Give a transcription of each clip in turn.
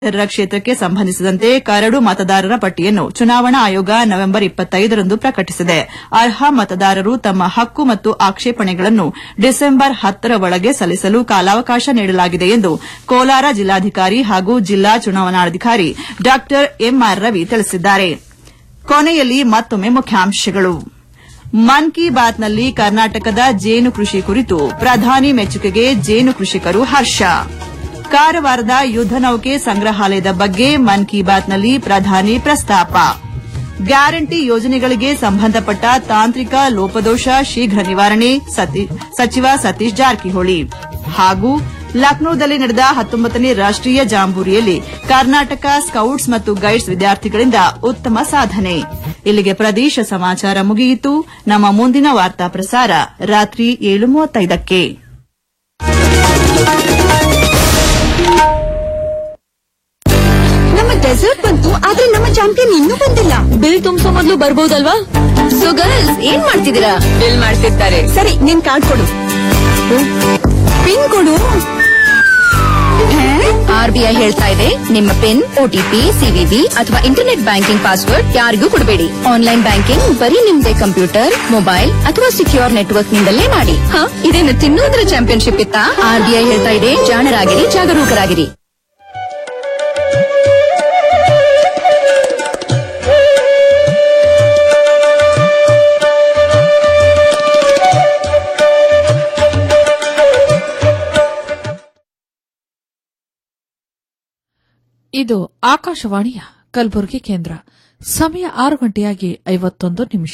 ಮತದಾರರ ಕ್ಷೇತ್ರಕ್ಕೆ ಸಂಬಂಧಿಸಿದಂತೆ ಕರಡು ಮತದಾರರ ಪಟ್ಟಿಯನ್ನು ಚುನಾವಣಾ ಆಯೋಗ ನವೆಂಬರ್ ಇಪ್ಪತ್ತೈದರಂದು ಪ್ರಕಟಿಸಿದೆ ಅರ್ಹ ಮತದಾರರು ತಮ್ಮ ಹಕ್ಕು ಮತ್ತು ಆಕ್ಷೇಪಣೆಗಳನ್ನು ಡಿಸೆಂಬರ್ ಹತ್ತರ ಒಳಗೆ ಸಲ್ಲಿಸಲು ಕಾಲಾವಕಾಶ ನೀಡಲಾಗಿದೆ ಎಂದು ಕೋಲಾರ ಜಿಲ್ಲಾಧಿಕಾರಿ ಹಾಗೂ ಜಿಲ್ಲಾ ಚುನಾವಣಾಧಿಕಾರಿ ಡಾ ಎಂಆರ್ ರವಿ ತಿಳಿಸಿದ್ದಾರೆ ಕೊನೆಯಲ್ಲಿ ಮತ್ತೊಮ್ಮೆ ಮುಖ್ಯಾಂಶಗಳು ಮನ್ ಕಿ ಬಾತ್ನಲ್ಲಿ ಕರ್ನಾಟಕದ ಜೇನು ಕೃಷಿ ಕುರಿತು ಪ್ರಧಾನಿ ಮೆಚ್ಚುಗೆಗೆ ಜೇನು ಕೃಷಿಕರು ಹರ್ಷ ಕಾರವಾರದ ಯುದ್ದ ನೌಕೆ ಸಂಗ್ರಹಾಲಯದ ಬಗ್ಗೆ ಮನ್ ಕಿ ಬಾತ್ನಲ್ಲಿ ಪ್ರಧಾನಿ ಪ್ರಸ್ತಾಪ ಗ್ಯಾರಂಟಿ ಯೋಜನೆಗಳಿಗೆ ಸಂಬಂಧಪಟ್ಟ ತಾಂತ್ರಿಕ ಲೋಪದೋಷ ಶೀಘ್ರ ನಿವಾರಣೆ ಸಚಿವ ಸತೀಶ್ ಜಾರಕಿಹೊಳಿ ಹಾಗೂ ಲಕ್ನೋದಲ್ಲಿ ನಡೆದ ಹತ್ತೊಂಬತ್ತನೇ ರಾಷ್ಟೀಯ ಜಾಂಬೂರಿಯಲ್ಲಿ ಕರ್ನಾಟಕ ಸ್ಕೌಟ್ಸ್ ಮತ್ತು ಗೈಡ್ಸ್ ವಿದ್ಯಾರ್ಥಿಗಳಿಂದ ಉತ್ತಮ ಸಾಧನೆ ಇಲ್ಲಿಗೆ ಪ್ರದೇಶ ಸಮಾಚಾರ ಮುಗಿಯಿತು ನಮ್ಮ ಮುಂದಿನ ವಾರ್ತಾ ಪ್ರಸಾರ ರಾತ್ರಿ ಏಳು ಮೂವತ್ತೈದಕ್ಕೆ ನಮ್ಮ ಡೆಸರ್ಟ್ ಬಂತು ಆದ್ರೆ ನಮ್ಮ ಚಾಂಪಿಯನ್ ಇನ್ನೂ ಬಂದಿಲ್ಲ ಬಿಲ್ ತುಂಬಿಸೋ ಮೊದಲು ಬರ್ಬೋದಲ್ವಾ ಸೊ ಗರ್ಲ್ಸ್ ಏನ್ ಮಾಡ್ತಿದ್ದೀರಾ ಬಿಲ್ ಮಾಡ್ತಿರ್ತಾರೆ ಸರಿ ನಿನ್ ಕಾರ್ಡ್ ಕೊಡು ಪಿನ್ ಕೊಡು ಆರ್ಬಿಐ ಹೇಳ್ತಾ ಇದೆ ನಿಮ್ಮ ಪಿನ್ ಓಟಿಪಿ ಸಿವಿವಿ ಅಥವಾ ಇಂಟರ್ನೆಟ್ ಬ್ಯಾಂಕಿಂಗ್ ಪಾಸ್ವರ್ಡ್ ಯಾರಿಗೂ ಕೊಡಬೇಡಿ ಆನ್ಲೈನ್ ಬ್ಯಾಂಕಿಂಗ್ ಬರೀ ನಿಮ್ದೇ ಕಂಪ್ಯೂಟರ್ ಮೊಬೈಲ್ ಅಥವಾ ಸಿಕ್ಯೂರ್ ನೆಟ್ವರ್ಕ್ ನಿಂದಲೇ ಮಾಡಿ ಹ ಇದೇನು ತಿನ್ನೋದ್ರ ಚಾಂಪಿಯನ್ಶಿಪ್ ಇತ್ತಾ ಆರ್ಬಿಐ ಹೇಳ್ತಾ ಇದೆ ಜಾಣರಾಗಿರಿ ಜಾಗರೂಕರಾಗಿರಿ ಇದು ಆಕಾಶವಾಣಿಯ ಕಲಬುರಗಿ ಕೇಂದ್ರ ಸಮಯ ಆರು ಗಂಟೆಯಾಗಿ ಐವತ್ತೊಂದು ನಿಮಿಷ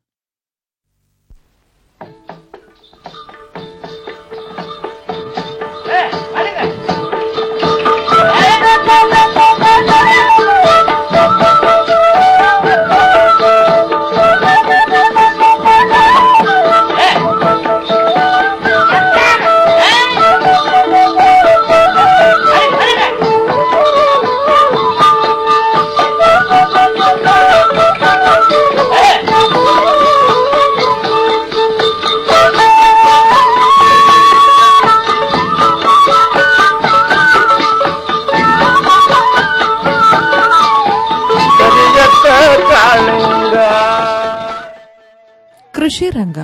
ಕೃಷಿ ರಂಗ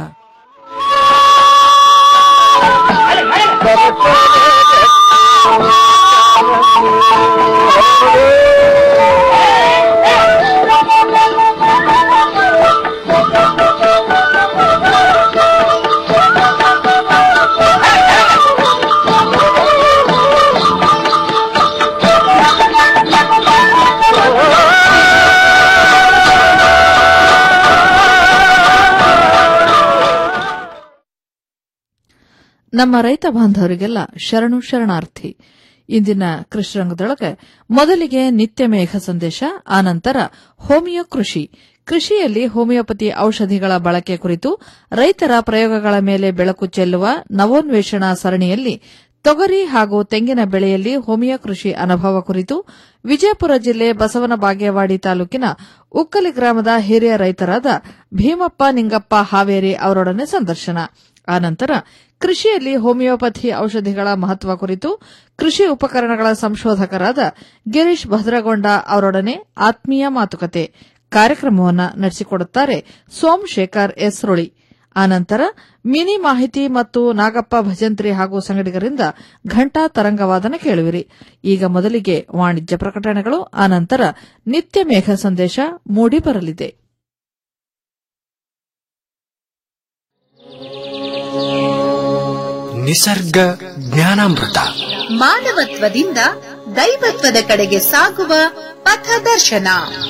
ನಮ್ಮ ರೈತ ಬಾಂಧವರಿಗೆಲ್ಲ ಶರಣು ಶರಣಾರ್ಥಿ ಇಂದಿನ ಕೃಷಿ ರಂಗದೊಳಗೆ ಮೊದಲಿಗೆ ನಿತ್ಯ ಮೇಘ ಸಂದೇಶ ಆನಂತರ ಹೋಮಿಯೋ ಕೃಷಿ ಕೃಷಿಯಲ್ಲಿ ಹೋಮಿಯೋಪತಿ ಔಷಧಿಗಳ ಬಳಕೆ ಕುರಿತು ರೈತರ ಪ್ರಯೋಗಗಳ ಮೇಲೆ ಬೆಳಕು ಚೆಲ್ಲುವ ನವೋನ್ವೇಷಣಾ ಸರಣಿಯಲ್ಲಿ ತೊಗರಿ ಹಾಗೂ ತೆಂಗಿನ ಬೆಳೆಯಲ್ಲಿ ಹೋಮಿಯೋ ಕೃಷಿ ಅನುಭವ ಕುರಿತು ವಿಜಯಪುರ ಜಿಲ್ಲೆ ಬಸವನ ಬಾಗೇವಾಡಿ ತಾಲೂಕಿನ ಉಕ್ಕಲಿ ಗ್ರಾಮದ ಹಿರಿಯ ರೈತರಾದ ಭೀಮಪ್ಪ ನಿಂಗಪ್ಪ ಹಾವೇರಿ ಅವರೊಡನೆ ಸಂದರ್ಶನ ಆನಂತರ ಕೃಷಿಯಲ್ಲಿ ಹೋಮಿಯೋಪತಿ ಔಷಧಿಗಳ ಮಹತ್ವ ಕುರಿತು ಕೃಷಿ ಉಪಕರಣಗಳ ಸಂಶೋಧಕರಾದ ಗಿರೀಶ್ ಭದ್ರಗೊಂಡ ಅವರೊಡನೆ ಆತ್ಮೀಯ ಮಾತುಕತೆ ಕಾರ್ಯಕ್ರಮವನ್ನು ನಡೆಸಿಕೊಡುತ್ತಾರೆ ಸೋಮಶೇಖರ್ ಎಸ್ರುಳಿ ಆನಂತರ ಮಿನಿ ಮಾಹಿತಿ ಮತ್ತು ನಾಗಪ್ಪ ಭಜಂತ್ರಿ ಹಾಗೂ ಸಂಗಡಿಗರಿಂದ ಘಂಟಾ ತರಂಗವಾದನ ಕೇಳುವಿರಿ ಈಗ ಮೊದಲಿಗೆ ವಾಣಿಜ್ಯ ಪ್ರಕಟಣೆಗಳು ಆನಂತರ ನಿತ್ಯ ಮೇಘ ಸಂದೇಶ ಮೂಡಿ ಬರಲಿದೆ ನಿಸರ್ಗ ಜ್ಞಾನಾಮೃತ ಮಾನವತ್ವದಿಂದ ದೈವತ್ವದ ಕಡೆಗೆ ಸಾಗುವ ಪಥದರ್ಶನ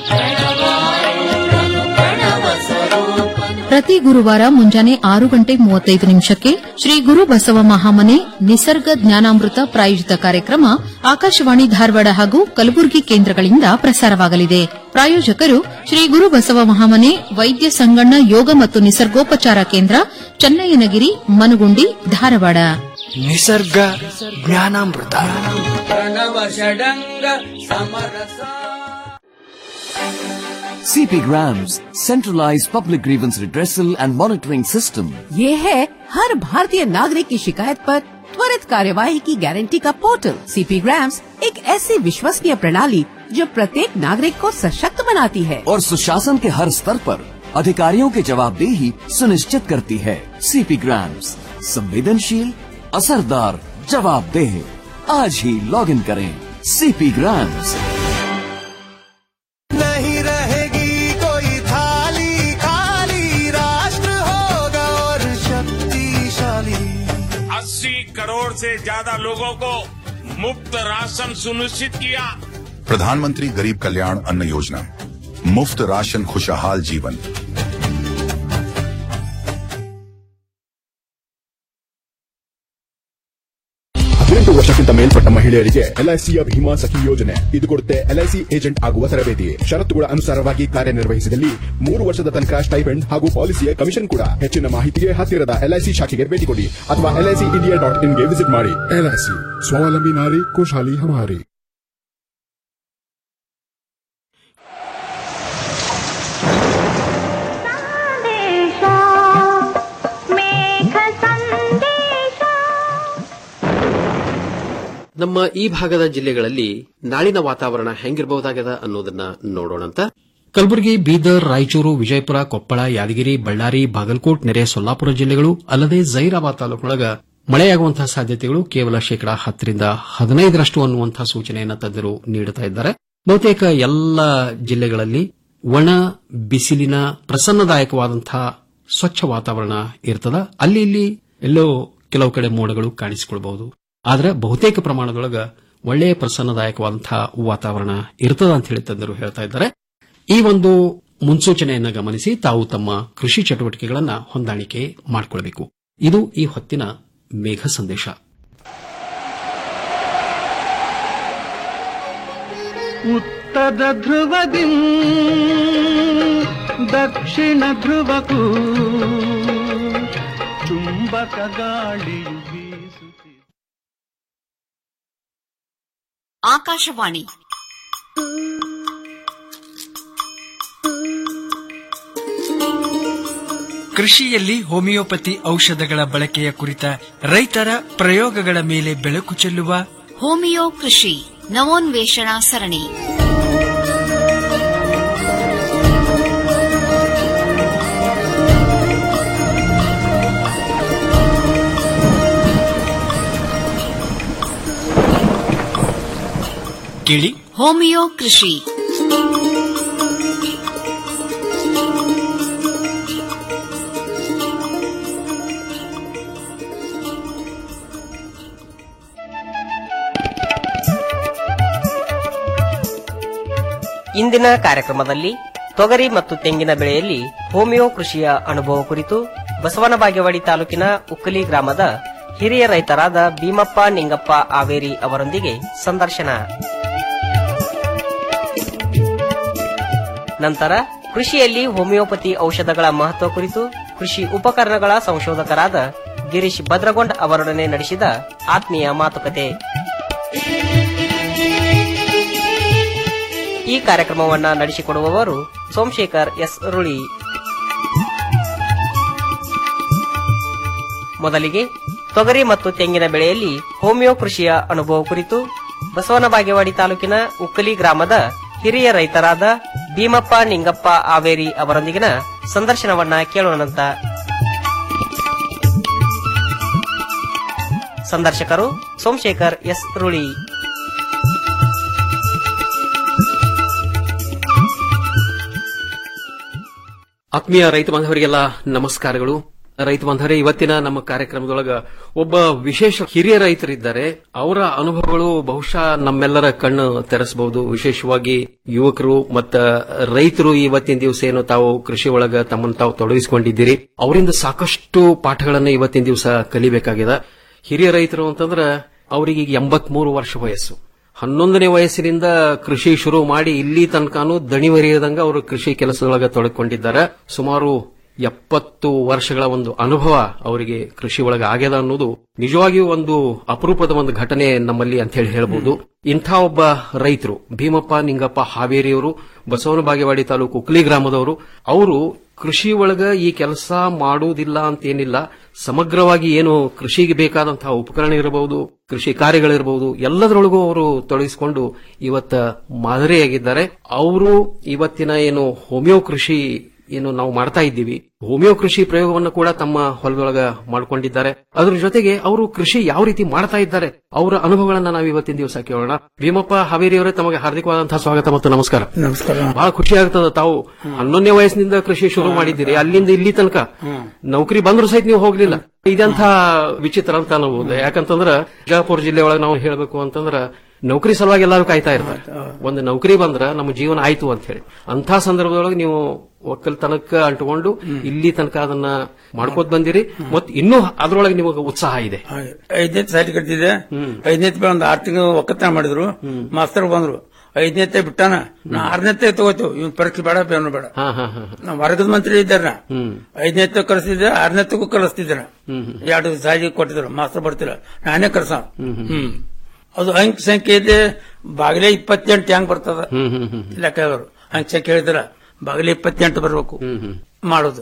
ಪ್ರತಿ ಗುರುವಾರ ಮುಂಜಾನೆ ಆರು ಗಂಟೆ ಮೂವತ್ತೈದು ನಿಮಿಷಕ್ಕೆ ಶ್ರೀ ಗುರು ಬಸವ ಮಹಾಮನೆ ನಿಸರ್ಗ ಜ್ಞಾನಾಮೃತ ಪ್ರಾಯೋಜಿತ ಕಾರ್ಯಕ್ರಮ ಆಕಾಶವಾಣಿ ಧಾರವಾಡ ಹಾಗೂ ಕಲಬುರಗಿ ಕೇಂದ್ರಗಳಿಂದ ಪ್ರಸಾರವಾಗಲಿದೆ ಪ್ರಾಯೋಜಕರು ಶ್ರೀ ಗುರು ಬಸವ ಮಹಾಮನೆ ವೈದ್ಯ ಸಂಗಣ್ಣ ಯೋಗ ಮತ್ತು ನಿಸರ್ಗೋಪಚಾರ ಕೇಂದ್ರ ಚನ್ನಯ್ಯನಗಿರಿ ಮನುಗುಂಡಿ ಧಾರವಾಡ ನಿಸರ್ಗ ಜ್ಞಾನಾಮೃತ CP Grams, centralized public grievance redressal and monitoring system. ये है हर भारतीय नागरिक की शिकायत पर त्वरित त्वरित कार्यवाही की गारंटी का पोर्टल सीपी ग्राम्स एक ऐसी विश्वसनीय प्रणाली जो प्रत्येक नागरिक को सशक्त बनाती है और सुशासन के हर स्तर पर अधिकारियों की जवाबदेही सुनिश्चित करती है सीपी ग्राम्स संवेदनशील असरदार जवाबदेह आज ही लॉग इन करें सीपी ग्राम्स नहीं रहेगी कोई थाली खाली राष्ट्र होगा और शक्तिशाली अस्सी करोड़ से ज्यादा लोगों को मुफ्त राशन सुनिश्चित किया प्रधानमंत्री गरीब कल्याण अन्न योजना मुफ्त राशन खुशहाल जीवन ಹದಿನೆಂಟು ವರ್ಷಕ್ಕಿಂತ ಮೇಲ್ಪಟ್ಟ ಮಹಿಳೆಯರಿಗೆ ಎಲ್ಐಸಿಯ ಭೀಮಾ ಸಖಿ ಯೋಜನೆ ಇದು ಕೊಡುತ್ತೆ ಎಲ್ಐಸಿ ಏಜೆಂಟ್ ಆಗುವ ತರಬೇತಿ ಷರತ್ತುಗಳ ಅನುಸಾರವಾಗಿ ಕಾರ್ಯನಿರ್ವಹಿಸಿದಲ್ಲಿ ಮೂರು ವರ್ಷದ ತನಕ ಸ್ಟೈಪೆಂಡ್ ಹಾಗೂ ಪಾಲಿಸಿಯ ಕಮಿಷನ್ ಕೂಡ ಹೆಚ್ಚಿನ ಮಾಹಿತಿಗೆ ಹತ್ತಿರದ ಎಲ್ಐಸಿ ಶಾಖೆಗೆ ಭೇಟಿ ಕೊಡಿ ಅಥವಾ ಎಲ್ಐಸಿ ಇಂಡಿಯಾ ಡಾಟ್ ಇನ್ಗೆ ವಿಸಿಟ್ ಮಾಡಿ ಎಲ್ಐಸಿ ಸ್ವಾವಲಂಬಿ ನಾರಿ ಖುಷಹಾಲಿ ಹಮಾರಿ ನಮ್ಮ ಈ ಭಾಗದ ಜಿಲ್ಲೆಗಳಲ್ಲಿ ನಾಳಿನ ವಾತಾವರಣ ಹೆಂಗಿರಬಹುದಾಗದ ಅನ್ನೋದನ್ನ ನೋಡೋಣಂತ ಕಲಬುರಗಿ ಬೀದರ್ ರಾಯಚೂರು ವಿಜಯಪುರ ಕೊಪ್ಪಳ ಯಾದಗಿರಿ ಬಳ್ಳಾರಿ ಬಾಗಲಕೋಟ್ ನೆರೆ ಸೊಲ್ಲಾಪುರ ಜಿಲ್ಲೆಗಳು ಅಲ್ಲದೆ ಜೈರಾಬಾದ್ ತಾಲೂಕೊಳಗ ಮಳೆಯಾಗುವಂತಹ ಸಾಧ್ಯತೆಗಳು ಕೇವಲ ಶೇಕಡಾ ಹತ್ತರಿಂದ ಹದಿನೈದರಷ್ಟು ಅನ್ನುವಂತಹ ಸೂಚನೆಯನ್ನು ತಜ್ಞರು ನೀಡುತ್ತಾ ಇದ್ದಾರೆ ಬಹುತೇಕ ಎಲ್ಲ ಜಿಲ್ಲೆಗಳಲ್ಲಿ ಒಣ ಬಿಸಿಲಿನ ಪ್ರಸನ್ನದಾಯಕವಾದಂತಹ ಸ್ವಚ್ಛ ವಾತಾವರಣ ಇರ್ತದ ಅಲ್ಲಿ ಇಲ್ಲಿ ಎಲ್ಲೋ ಕೆಲವು ಕಡೆ ಮೋಡಗಳು ಕಾಣಿಸಿಕೊಳ್ಳಬಹುದು ಆದ್ರೆ ಬಹುತೇಕ ಪ್ರಮಾಣದೊಳಗ ಒಳ್ಳೆಯ ಪ್ರಸನ್ನದಾಯಕವಾದಂತಹ ವಾತಾವರಣ ಇರ್ತದ ಅಂತ ಹೇಳಿ ತಜ್ಞರು ಹೇಳ್ತಾ ಇದ್ದಾರೆ ಈ ಒಂದು ಮುನ್ಸೂಚನೆಯನ್ನು ಗಮನಿಸಿ ತಾವು ತಮ್ಮ ಕೃಷಿ ಚಟುವಟಿಕೆಗಳನ್ನ ಹೊಂದಾಣಿಕೆ ಮಾಡಿಕೊಳ್ಳಬೇಕು ಇದು ಈ ಹೊತ್ತಿನ ಮೇಘ ಸಂದೇಶ ಉತ್ತರ ಧ್ರುವದಿ ದಕ್ಷಿಣ ಧ್ರುವಕ್ಕೂ ಚುಂಬಕ ಗಾಳಿಯು ಬೀಸುತ್ತಿದೆ ಆಕಾಶವಾಣಿ ಕೃಷಿಯಲ್ಲಿ ಹೋಮಿಯೋಪತಿ ಔಷಧಗಳ ಬಳಕೆಯ ಕುರಿತ ರೈತರ ಪ್ರಯೋಗಗಳ ಮೇಲೆ ಬೆಳಕು ಚೆಲ್ಲುವ ಹೋಮಿಯೋ ಕೃಷಿ ನವೋನ್ವೇಷಣಾ ಸರಣಿ ಕೇಳಿ ಹೋಮಿಯೋ ಕೃಷಿ ಇಂದಿನ ಕಾರ್ಯಕ್ರಮದಲ್ಲಿ ತೊಗರಿ ಮತ್ತು ತೆಂಗಿನ ಬೆಳೆಯಲ್ಲಿ ಹೋಮಿಯೋ ಕೃಷಿಯ ಅನುಭವ ಕುರಿತು ಬಸವನ ಬಾಗೇವಾಡಿ ತಾಲೂಕಿನ ಉಕ್ಕಲಿ ಗ್ರಾಮದ ಹಿರಿಯ ರೈತರಾದ ಭೀಮಪ್ಪ ನಿಂಗಪ್ಪ ಆವೇರಿ ಅವರೊಂದಿಗೆ ಸಂದರ್ಶನ ನಂತರ ಕೃಷಿಯಲ್ಲಿ ಹೋಮಿಯೋಪತಿ ಔಷಧಗಳ ಮಹತ್ವ ಕುರಿತು ಕೃಷಿ ಉಪಕರಣಗಳ ಸಂಶೋಧಕರಾದ ಗಿರೀಶ್ ಭದ್ರಗೊಂಡ್ ಅವರೊಡನೆ ನಡೆಸಿದ ಆತ್ಮೀಯ ಮಾತುಕತೆ ಈ ಕಾರ್ಯಕ್ರಮವನ್ನ ನಡೆಸಿಕೊಡುವವರು ಸೋಮಶೇಖರ್ ಎಸ್ ರುಳಿ ಮೊದಲಿಗೆ ತೊಗರಿ ಮತ್ತು ತೆಂಗಿನ ಬೆಳೆಯಲ್ಲಿ ಹೋಮಿಯೋ ಕೃಷಿಯ ಅನುಭವ ಕುರಿತು ಬಸವನ ಬಾಗೇವಾಡಿ ತಾಲೂಕಿನ ಉಕ್ಕಲಿ ಗ್ರಾಮದ ಹಿರಿಯ ರೈತರಾದ ಭೀಮಪ್ಪ ನಿಂಗಪ್ಪ ಆವೇರಿ ಅವರೊಂದಿಗಿನ ಸಂದರ್ಶನವನ್ನ ಕೇಳೋಣಂತ ಸಂದರ್ಶಕರು ಸೋಮಶೇಖರ್ ಎಸ್ ರುಳಿ ಆತ್ಮೀಯ ರೈತ ಬಾಂಧವರಿಗೆಲ್ಲ ನಮಸ್ಕಾರಗಳು ರೈತ ಬಾಂಧವರೇ ಇವತ್ತಿನ ನಮ್ಮ ಕಾರ್ಯಕ್ರಮದೊಳಗ ಒಬ್ಬ ವಿಶೇಷ ಹಿರಿಯ ರೈತರಿದ್ದಾರೆ ಅವರ ಅನುಭವಗಳು ಬಹುಶಃ ನಮ್ಮೆಲ್ಲರ ಕಣ್ಣು ತೆರೆಸಬಹುದು ವಿಶೇಷವಾಗಿ ಯುವಕರು ಮತ್ತ ರೈತರು ಇವತ್ತಿನ ದಿವಸ ಏನು ತಾವು ಕೃಷಿ ಒಳಗ ತಮ್ಮನ್ನು ತಾವು ತೊಡಗಿಸಿಕೊಂಡಿದ್ದೀರಿ ಅವರಿಂದ ಸಾಕಷ್ಟು ಪಾಠಗಳನ್ನ ಇವತ್ತಿನ ದಿವಸ ಕಲಿಬೇಕಾಗಿದೆ ಹಿರಿಯ ರೈತರು ಅಂತಂದ್ರ ಅವರಿಗೆ ಈಗ ಎಂಬತ್ಮೂರು ವರ್ಷ ವಯಸ್ಸು ಹನ್ನೊಂದನೇ ವಯಸ್ಸಿನಿಂದ ಕೃಷಿ ಶುರು ಮಾಡಿ ಇಲ್ಲಿ ತನಕನೂ ದಣಿವರಿಯದಂಗ ಅವರು ಕೃಷಿ ಕೆಲಸದೊಳಗ ತೊಡಕೊಂಡಿದ್ದಾರೆ ಸುಮಾರು ಎಪ್ಪತ್ತು ವರ್ಷಗಳ ಒಂದು ಅನುಭವ ಅವರಿಗೆ ಕೃಷಿ ಒಳಗ ಆಗ್ಯದ ಅನ್ನೋದು ನಿಜವಾಗಿಯೂ ಒಂದು ಅಪರೂಪದ ಒಂದು ಘಟನೆ ನಮ್ಮಲ್ಲಿ ಅಂತ ಹೇಳಿ ಹೇಳಬಹುದು ಇಂಥ ಒಬ್ಬ ರೈತರು ಭೀಮಪ್ಪ ನಿಂಗಪ್ಪ ಹಾವೇರಿಯವರು ಬಸವನ ಬಾಗೇವಾಡಿ ತಾಲೂಕು ಉಕ್ಲಿ ಗ್ರಾಮದವರು ಅವರು ಕೃಷಿ ಒಳಗ ಈ ಕೆಲಸ ಮಾಡುವುದಿಲ್ಲ ಅಂತ ಏನಿಲ್ಲ ಸಮಗ್ರವಾಗಿ ಏನು ಕೃಷಿಗೆ ಬೇಕಾದಂತಹ ಉಪಕರಣ ಇರಬಹುದು ಕೃಷಿ ಕಾರ್ಯಗಳಿರಬಹುದು ಎಲ್ಲದರೊಳಗೂ ಅವರು ತೊಡಗಿಸಿಕೊಂಡು ಇವತ್ತ ಮಾದರಿಯಾಗಿದ್ದಾರೆ ಅವರು ಇವತ್ತಿನ ಏನು ಹೋಮಿಯೋ ಕೃಷಿ ಏನು ನಾವು ಮಾಡ್ತಾ ಇದ್ದೀವಿ ಹೋಮಿಯೋ ಕೃಷಿ ಪ್ರಯೋಗವನ್ನು ಕೂಡ ತಮ್ಮ ಹೊಲದೊಳಗ ಮಾಡಿಕೊಂಡಿದ್ದಾರೆ ಅದ್ರ ಜೊತೆಗೆ ಅವರು ಕೃಷಿ ಯಾವ ರೀತಿ ಮಾಡ್ತಾ ಇದ್ದಾರೆ ಅವರ ಅನುಭವಗಳನ್ನ ನಾವು ಇವತ್ತಿನ ದಿವಸ ಕೇಳೋಣ ಭೀಮಪ್ಪ ಹಾವೇರಿ ಅವರೇ ತಮಗೆ ಹಾರ್ದಿಕವಾದಂತಹ ಸ್ವಾಗತ ಮತ್ತು ನಮಸ್ಕಾರ ನಮಸ್ಕಾರ ಬಹಳ ಖುಷಿ ಆಗ್ತದ ತಾವು ಹನ್ನೊಂದನೇ ವಯಸ್ಸಿನಿಂದ ಕೃಷಿ ಶುರು ಮಾಡಿದ್ದೀರಿ ಅಲ್ಲಿಂದ ಇಲ್ಲಿ ತನಕ ನೌಕರಿ ಬಂದ್ರು ಸಹಿತ ನೀವು ಹೋಗ್ಲಿಲ್ಲ ಇದಂತ ವಿಚಿತ್ರ ಅಂತ ಅನ್ಬೋದು ಯಾಕಂತಂದ್ರ ಬಿಜಾಪುರ ಜಿಲ್ಲೆ ಒಳಗೆ ನಾವು ಹೇಳಬೇಕು ಅಂತಂದ್ರ ನೌಕರಿ ಸಲುವಾಗಿ ಎಲ್ಲರೂ ಕಾಯ್ತಾ ಇರ್ತಾರೆ ಒಂದು ನೌಕರಿ ಬಂದ್ರ ನಮ್ಮ ಜೀವನ ಆಯ್ತು ಅಂತ ಹೇಳಿ ಅಂತ ಸಂದರ್ಭದೊಳಗೆ ನೀವು ಒಕ್ಕಲ್ತನಕ್ಕ ಅಂಟುಕೊಂಡು ಇಲ್ಲಿ ತನಕ ಅದನ್ನ ಮಾಡ್ಕೋತ ಬಂದಿರಿ ಮತ್ ಇನ್ನೂ ಅದ್ರೊಳಗೆ ನಿಮಗೆ ಉತ್ಸಾಹ ಇದೆ ಐದನೇ ಸಾಲಿ ಕಟ್ಟಿದೆ ಐದನೇ ಒಂದು ಆರು ತಿಂಗಳು ಒಕ್ಕತ್ತಾನ ಮಾಡಿದ್ರು ಮಾಸ್ತರ್ ಬಂದ್ರು ಐದನೇ ಬಿಟ್ಟಾನ ನಾ ಆರನೇ ತಗೋತೀವಿ ಇವ್ನ ಪರೀಕ್ಷೆ ಬೇಡ ಬೇಡ ಬೇಡ ಹಾ ಹಾ ಹಾ ನಾ ವರ್ಗದ ಮಂತ್ರಿ ಇದ್ದಾರ ಐದನೇ ಕಲಿಸ್ತಿದ್ದೆ ಆರನೇ ಕಲಿಸ್ತಿದ್ದೆ ಎರಡು ಸಾಲಿ ಕೊಟ್ಟಿದ್ರು ಮಾಸ್ತರ್ ಬರ್ತಿಲ್ಲ ನಾನೇ ಕರ್ಸ ಹ್ಮ್ ಅದು ಅಂಕ್ ಸಂಖ್ಯೆ ಇದೆ ಬಾಗಿಲೆ ಇಪ್ಪತ್ತೆಂಟು ಹೆಂಗ್ ಬರ್ತದ ಲೆಕ್ಕ ಹೇಳೋರು ಅಂಕ್ ಸಂಖ್ಯೆ ಹೇಳಿದ್ರ ಬಾಗಿಲೆ ಇಪ್ಪತ್ತೆಂಟು ಬರ್ಬೇಕು ಮಾಡೋದು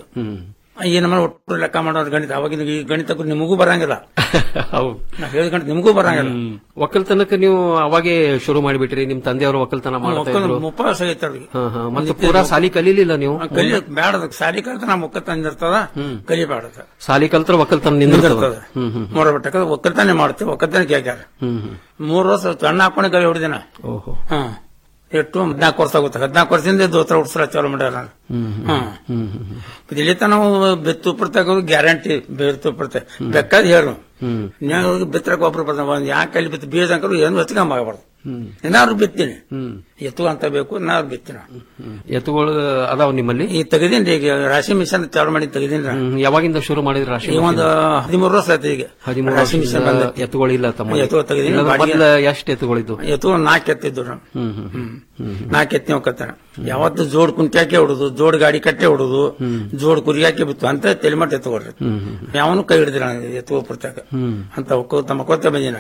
ಏನ್ ಮಾಡಿ ಒಟ್ಟು ಲೆಕ್ಕ ಮಾಡೋದು ಗಣಿತ ಅವಾಗಿನ ಈ ಗಣಿತಕ್ಕೂ ನಿಮಗೂ ಬರಂಗಿಲ್ಲ ಹೌದು ನಾ ಹೇಳಿದ ಗಣಿತ ನಿಮಗೂ ಬರಂಗಿಲ್ಲ ಒಕ್ಕಲ್ತನಕ್ಕೆ ನೀವು ಅವಾಗೆ ಶುರು ಮಾಡಿಬಿಟ್ರಿ ನಿಮ್ ತಂದೆಯವರು ಒಕ್ಕಲ್ತನ ಮಾಡ್ತಾ ಒಕ್ಕಲ್ ಇದ್ರು ಮುಪ್ಪಾಸ ಆಗೈತೆ ಅವ್ರಿಗೆ ಹಾ, ಹಾ. ಮತ್ತೆ ಪೂರಾ ಸಾಲಿ ಕಲೀಲಿಲ್ಲ ನೀವು ಕಲಿ ಬೇಡ ಸಾಲಿ ಕಲ್ತ ನಮ್ ಒಕ್ಕಲ್ತನ ಇರ್ತದ ಕಲಿಬೇಡ ಸಾಲಿ ಕಲ್ತ್ರ ಒಕ್ಕಲ್ತನ ನಿಂದಿರ್ತದ ಹ್ಮ್ ಹ್ಮ್ ಮೂರ ಬೆಟ್ಟಕ ಒಕ್ಕಲ್ತಾನೆ ಮಾಡ್ತೀವಿ ಒಕ್ಕಲ್ತಾನೆ ಕೇಳ್ಯಾರ ಹ್ಮ್ ಹ್ಮ್ ಮೂರು ವರ್ಷ ಸಣ್ಣ ಹಾಕೊಂಡು ಕಲಿ ಹೊಡಿದಿನ ಓಹೋ ಹ್ಮ್ ಎಷ್ಟು ಹದಿನಾಲ್ಕು ವರ್ಷ ಆಗುತ್ತೆ ಹದಿನಾಲ್ಕು ವರ್ಷದಿಂದ ದೋತ್ರ ಉಡ್ಸಲ ಚಾಲು ಮಾಡ್ಯಾರ ನಾನು ಹ್ಮ್ ಹ್ಮ್ ಹ್ಮ್ ಹ್ಮ್ ಇಲ್ಲಿ ನಾವು ಬೆತ್ತು ಪ್ರತ್ಯೇಕ ಗ್ಯಾರಂಟಿ ಬೆತ್ತು ಪ್ರತ್ಯೇಕ ಬೇಕಾದ್ ಹೇಳು ಹ್ಮ್ ನೀವು ಬಿತ್ತರಕ್ಕೆ ಒಬ್ರು ಬರ್ತಾನೆ ಒಂದ್ ಯಾಕೆ ಅಲ್ಲಿ ಬಿತ್ತು ಬೀಜ ಅಂಕರು ಏನು ಹಚ್ಕೊಂಬಾಗಬಾರ್ದು ಹ್ಮ್ ಏನಾದ್ರು ಬಿತ್ತೀನಿ ಹ್ಮ್ ಎತ್ತು ಅಂತ ಬೇಕು ಏನಾದ್ರು ಬಿತ್ತೀನಿ ಎತ್ತುಗಳು ಅದಾವ ನಿಮ್ಮಲ್ಲಿ ಈಗ ತೆಗೆದೀನಿ ಈಗ ರಾಶಿ ಮಿಷನ್ ಚಾಲು ಮಾಡಿ ತೆಗೆದೀನಿ ಹ್ಮ್. ಯಾವಾಗಿಂದ ಶುರು ಮಾಡಿದ್ರಿ ರಾಶಿ ಈಗ ಒಂದು ಹದಿಮೂರು ವರ್ಷ ಆಯ್ತು ಈಗ ಹದಿಮೂರು ರಾಶಿ ಮಿಷನ್ ಬಂದ ಎತ್ತುಗಳಿಲ್ಲ ತಮ್ಮ ಎತ್ತುಗಳು ತೆಗೆದೀನಿ ಮೊದಲ ಎಷ್ಟು ಎತ್ತುಗಳಿದ್ದು ಎತ್ತು ನಾಲ್ಕು ಎತ್ತಿದ್ದು ನಾವು ಹ್ಮ್ ಹ್ಮ್ ಹ್ಮ್ ನಾಲ್ಕು ಎತ್ತಿ ಹೋಗ್ತಾರ ಯಾವತ್ತು ಜೋಡ್ ಕುಂಟ್ಯಾಕೆ ಹೊಡುದು ಜೋಡ್ ಗಾಡಿ ಕಟ್ಟೆ ಹೊಡುದು ಜೋಡ್ ಕುರಿಯಾಕೆ ಬಿತ್ತು ಅಂತ ತೆಲಿಮಟ್ ಎತ್ತುಕೊಡ್ರಿ ಹ್ಮ್ ಹ್ಮ್ ಯಾವನು ಕೈ ಹಿಡಿದಿಲ್ಲ ಎತ್ತು ಪ್ರತ್ಯೇಕ ಹ್ಮ್ ಅಂತ ಒಕ್ಕೋ ತಮ್ಮ ಕೊತ್ತ ಬಂದಿನ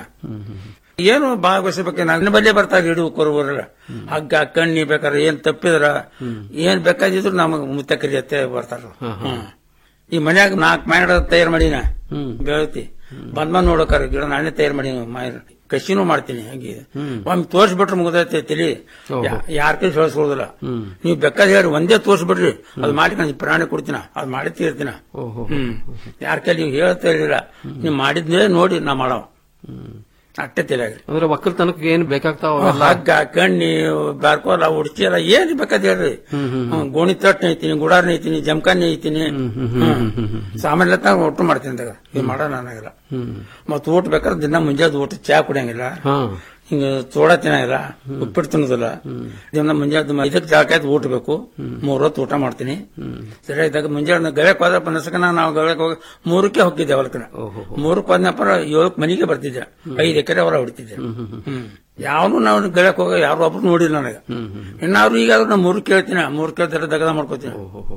ಏನು ಭಾಗವಹಿಸಬೇಕು ನನ್ನ ಬಲ್ಲೆ ಬರ್ತಾರೆ ಹಿಡಿದು ಕೊರಬರಲ್ಲ ಹಗ್ಗ ಕಣ್ಣಿ ಬೇಕಾದ್ರೆ ಏನ್ ತಪ್ಪಿದ್ರ ಏನ್ ಬೇಕಾದಿದ್ರು ನಮಗ್ ಮುತ್ತಕರಿ ಎತ್ತೆ ಬರ್ತಾರ ಹ್ಮ್. ಈ ಮನ್ಯಾಗ ನಾಲ್ಕು ಮಾಡ ತಯಾರು ಮಾಡಿನ ಬೆಳತಿ ಬಂದ್ ಬಂದ್ ನೋಡಕಾರ ಗಿಡ ನಾನೇ ತಯಾರು ಮಾಡಿ ಕಸಿನೂ ಮಾಡ್ತೀನಿ ಹಂಗೆ ಒಮ್ಮೆ ತೋರ್ಸ್ಬಿಟ್ರೆ ಮುಗ್ದೈತೆ ತಲಿ ಯಾರ ಕೈ ಸೊಳಿಸ್ಕೊಳ್ಳೋದಿಲ್ಲ ನೀವು ಬೇಕಾದ ಹೇಳಿ ಒಂದೇ ತೋರ್ಸ್ಬಿಡ್ರಿ ಅದು ಮಾಡಿ ನಾನು ಪ್ರಾಣಿ ಕೊಡ್ತೀನ ಅದು ಮಾಡಿ ತೀರ್ತೀನ ಹ್ಮ್ ಯಾರ ಕೈ ನೀವು ಹೇಳ್ತಾ ಇರಲಿಲ್ಲ ನೀವು ಮಾಡಿದ್ನೇ ನೋಡಿ ನಾ ಮಾಡವ ಅಟ್ಟೆ ತಲೆಯಾಗ್ರಿ ಅಂದ್ರೆ ಒಕ್ಕಲ್ತನಕ್ಕೆ ಏನ್ ಬೇಕಾಗ್ತಾವ ಅವೆಲ್ಲ? ಹಗ್ಗ ಕಣ್ಣಿ ಬಾರ್ಕೋಲ ಉಡ್ಚಿ ಎಲ್ಲ ಏನ್ ಬೇಕಾದ ಹೇಳ್ರಿ ಹ್ಮ್, ಗೋಣಿ ತಟ್ಟು ಐತೀನಿ ಗುಡಾರ್ ಐತೀನಿ ಜಮಖಾನಿ ಐತೀನಿ ಸಾಮಾನ್ಯ ಒಟ್ಟು ಮಾಡ್ತೀನಿ ಅಂದಾಗ ಇದು ಮಾಡೋ ನನಗಿಲ್ಲ ಮತ್ ಊಟ ಬೇಕಾದ್ರೆ ದಿನ ಮುಂಜಾನೆ ಊಟ ಚಾ ಕುಡಿಯಂಗಿಲ್ಲ ಹಿಂಗ ಚೋಡ ತಿನ್ನಂಗಿಲ್ಲ ಉಪ್ಪಿಟ್ಟು ತಿನ್ನೋದಿಲ್ಲ ದಿನ ಮುಂಜಾನೆ ಇದಕ್ಕೆ ಜಾಕಾಯ್ತು ಊಟ ಬೇಕು ಮೂರ್ ಹೊತ್ತು ಊಟ ಮಾಡ್ತೀನಿ ಸರಿ ಇದ್ದಾಗ ಮುಂಜಾನೆ ಗಳ್ಯಾಕ್ ಹೋದಪ್ಪ ನಸಕನ ನಾವು ಗಳ್ಯಾಕ್ ಹೋಗಿ ಮೂರಕ್ಕೆ ಹೋಗಿದ್ದೆ ಹೊಲಕನ ಮೂರಕ್ಕೆ ಹೋದ್ನಪ್ಪ ಏಳಕ್ ಮನೆಗೆ ಬರ್ತಿದ್ದೆ ಐದು ಎಕರೆ ಹೊರ ಹೊಡಿತಿದ್ದೆ ಹ್ಮ್ ಯಾವನು ನಾವು ಗಳ್ಯಾಕ್ ಹೋಗ ಯಾರು ಒಬ್ರು ನೋಡಿಲ್ಲ ನನಗೆ ಇನ್ನಾರು ಈಗ ನಾ ಮೂರು ಕೇಳ್ತೀನಿ ಮೂರು ಕೇಳ್ತಾರೆ ದಗದ ಮಾಡ್ಕೋತೀನಿ